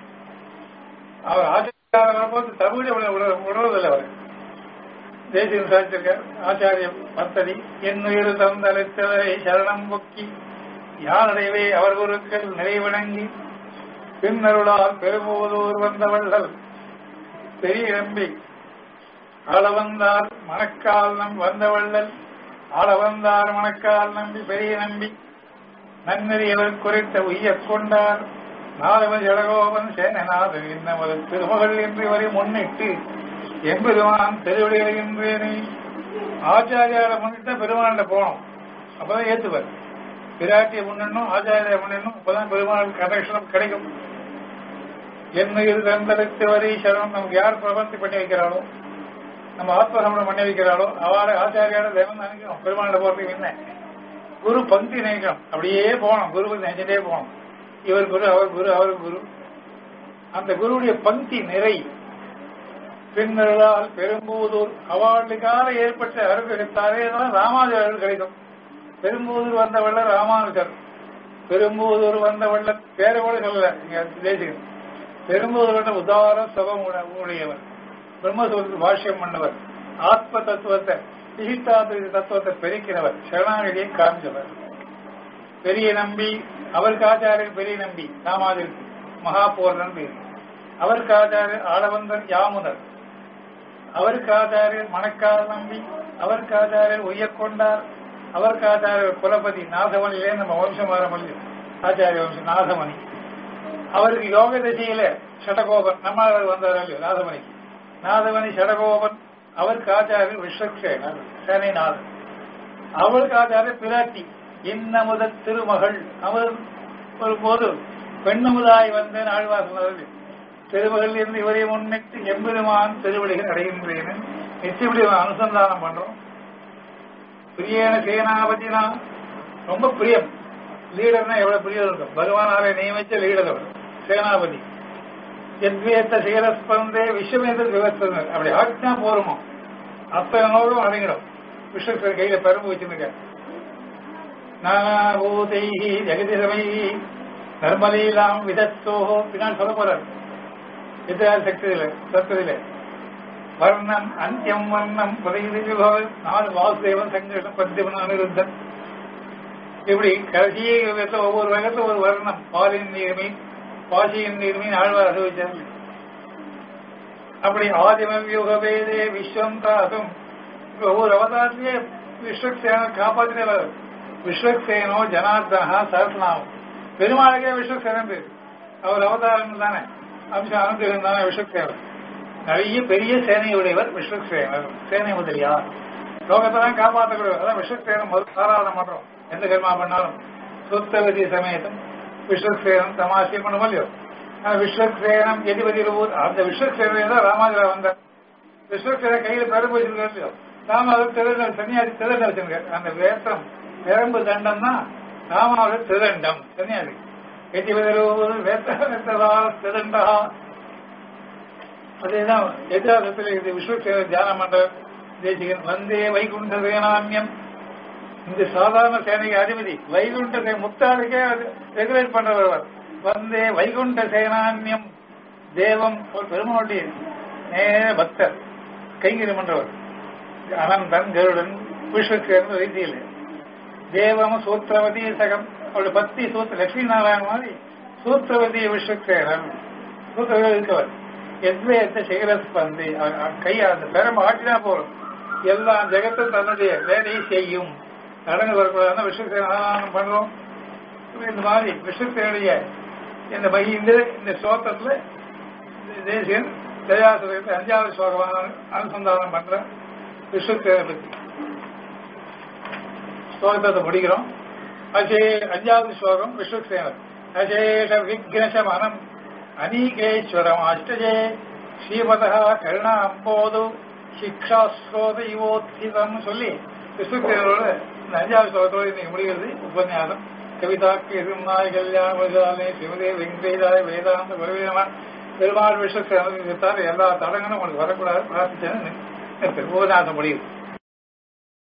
அவர் ஆச்சாரம் போது தமிழை விடுறதில்லை அவர் தேசியம் சாதிச்சிருக்கார் ஆச்சாரிய பத்ததி என்னுயிர் தந்தளித்தவரை சரணம் பொக்கி யானடைவே அவர் குருக்கள் நிறைவணங்கி பின்னருளால் பெரும்போதூர் வந்தவள்ளல் பெரிய நம்பி ஆள வந்தார் மணக்கால் நம் வந்தவள்ளல் ஆள வந்தார் மணக்கால் நம்பி பெரிய நம்பி நன்னறியவர் குறைத்த உய்யக் கொண்டார் நாதவன் ஜடகோபன் சேனநாதன் இன்னமது திருமகள் என்று வரை முன்னிட்டு எம்பெருமான் திருவிடைகின்றேனே ஆச்சாரியார முன்னிட்டு பெருமாண்ட போனோம் அப்பதான் ஏத்துவர் பிராட்டியை முன்னணும் ஆச்சாரிய முன்னணும் அப்பதான் பெருமாள் கனெக்ஷனும் கிடைக்கும் என்ன இது தந்தளித்து வரை சரணம் நமக்கு யார் பிரபந்தி பண்ணி வைக்கிறாளோ நம்ம ஆத்மசமணம் பண்ணி வைக்கிறாளோ அவளை ஆச்சாரியார தெய்வம் நினைக்கணும் பெருமாண்ட போறதுக்கு என்ன குரு பக்தி நினைக்கணும் அப்படியே போகணும் குரு நினைச்சிட்டே போகணும் இவர் குரு அவர் குரு அவர் குரு அந்த குருவுடைய பங்கி நிறை பின்னர்களால் பெரும்பூதூர் அவளுக்காக ஏற்பட்ட அருகத்தாரே தான் ராமானுஜர் கிடைக்கும் பெரும்பூதூர் வந்த வள்ளல் ராமானுஜர் பெரும்பூதூர் வந்த வள்ளல் பேர கூட சொல்லல இங்க தேசிகன் பெரும்பூதூர் வந்த உதார சுகம் உடையவர் பிரம்மசூரத்துக்கு பாஷ்யம் பண்ணவர் ஆத்ம தத்துவத்தை விசிஷ்டாத்வைத தத்துவத்தை பெருக்கிறவர் சரணாகதியை காமிச்சவர் பெரிய நம்பி அவருக்கு ஆச்சாரியர் பெரிய நம்பி ராமாதிருக்கு மகாபூர்ணன் பேர் அவருக்கு ஆச்சாரியர் ஆளவந்தர் யாமுதர் அவருக்கு ஆச்சாரியர் மணக்கால் நம்பி அவருக்கு ஆச்சாரியர் உய்யக்கொண்டார் அவருக்கு ஆச்சாரியர் குலபதி நாதமணியிலே நம்ம வம்சம் ஆரம்பி ஆச்சாரிய வம்சம் நாதமணி அவருக்கு யோக திசையில சடகோபன் நம்மளால் வந்தார் இல்லையோ நாதமணிக்கு நாதமணி சடகோபன் அவருக்கு ஆச்சாரியர் விஸ்வக்சேனர் சேனைநாதன் அவருக்கு ஆச்சாரியர் பிராட்டி இன்னமுத திருமகள் அவர் ஒரு போது பெண்ணமுதாய் வந்த நாழ்வாசனது திருமகள் இருந்து இவரை முன்னிட்டு எம்பெருமான் திருவடிகள் அடைகின்றேன் நிச்சயப்படி அனுசந்தானம் பண்றோம் பிரியேன சேனாபதினா ரொம்ப பிரியம் லீடர்னா எவ்வளவு பிரியம் இருக்கும் பகவானாரை நியமிச்ச லீடர் அவர் சேனாபதி எத்வேத்த சேரஸ்பந்தே விஸ்வமேத விவத்தனர் அப்படி ஆட்சினா போருமோ அத்தனை நோரும் அடங்கிடும் விஸ்வ கையில பரும்பு வச்சிருக்க நானாபூதை ஜெகதிரமை நர்மலீலாம் விதத்தோஹோ பின்னால் சொல்ல போறார் எதிரால் சக்தியில தத்துவத்தில வர்ணம் அந்தியம் வர்ணம் புதையுது விபவன் நாலு வாசுதேவன் சங்கடம் பத்தியவன் அனிருத்தன் இப்படி கடைசி யுகத்துல ஒவ்வொரு வகத்துல ஒரு வர்ணம் பாலின் நீர்மீன் பாசியின் நீர்மீன் ஆழ்வார் அனுபவிச்சார்கள் அப்படி ஆதிம யுக வேதே விஸ்வம் தாதும் ஒவ்வொரு அவதாரத்திலே விஸ்வக்சேன காப்பாற்றினார் விஸ்வக்சேனோ ஜனார்தனா சரஸ்நாமம் பெருமாளுக்கே விஸ்வக்சேனன் பேர் அவர் அவதாரம் தானே அம்சம் அனந்தகம் தானே விஸ்வக்சேனர் நிறைய பெரிய சேனையுடையவர் விஸ்வக்சேனர் சேனை முதலியார் லோகத்தெல்லாம் காப்பாற்றக்கூடியவர் அதான் விஸ்வக்சேனம் முதல் ஆராதனை பண்றோம் எந்த கர்மா பண்ணாலும் சுத்தவதி சமயத்தும் விஸ்வக்சேனம் தமாசியம் பண்ணும் இல்லையோ ஆனா விஸ்வக்சேனம் எதிபதி ரூபூர் அந்த விஸ்வக்சேனே தான் ராமாஜரா வந்தார் விஸ்வக்சேன கையில பெரம்பு வச்சிருக்காரு இல்லையோ ராமாவது திருநல் சன்னியாசி திருநல் வச்சிருக்காரு அந்த வேஷம் பெரம்பு தண்டம் தான் ராமாவது திருதண்டம் சன்னியாசி எதிபதி ரூபூர் வேத்த வேத்ததா திருதண்டா அதேதான் எதிராசத்தில் இது விஸ்வக்சேன தியானம் பண்ற தேசிகன் வந்தே வைகுண்ட சேனாமியம் இந்த சாதாரண சேனைக்கு அதிபதி வைகுண்ட சே- முத்தாளுக்கே ரெகுலேட் பண்றவர் வந்தே வைகுண்ட சேனான்யம் தேவம் ஒரு பெருமாளுடைய நேர பக்தர் கைங்கரியம் பண்றவர் அனந்தன் கருடன் விஸ்வசேர்ந்த ரீதியில் தேவம் சூத்திரவதி சகம் அவருடைய பக்தி சூத்திர லட்சுமி நாராயண மாதிரி சூத்திரவதி விஸ்வசேரன் சூத்திரவதி இருக்கவர் எத்வேத்த சிகரஸ்பந்தி கை அந்த பெரம்பு ஆட்டினா போறோம் எல்லா ஜெகத்தும் தன்னுடைய வேலையை செய்யும் நடந்து வரக்கூடாது விஸ்வசேனம் பண்றோம் இந்த மாதிரி விஸ்வசேனுடைய இந்த மகி இந்த இந்த ஸ்லோகத்துல தேசியன் தயாசுரத்தை அஞ்சாவது ஸ்லோகமான அனுசந்தானம் பண்ற விஸ்வசேனை பத்தி ஸ்லோகத்தை முடிக்கிறோம் அசே அஞ்சாவது ஸ்லோகம் விஸ்வசேனர் அசேஷ விக்னசமனம் அநீகேஸ்வரம் அஷ்டஜே ஸ்ரீமத கருணா அம்போது சிக்ஷாஸ்ரோத இவோத்திதம் சொல்லி விஸ்வசேனரோட இந்த அஞ்சாவது ஸ்லோகத்தோடு இன்னைக்கு முடிகிறது உபன்யாசம் கவிதாக்கு எதிர்நாய் கல்யாணே சிவதே வெங்கடேதாய வேதாந்த குருவீரமா பெருமாள் விஸ்வசேனத்தை எல்லா தடங்களும் உங்களுக்கு வரக்கூடாது பிரார்த்திச்சேன்னு உபன்யாசம் முடியுது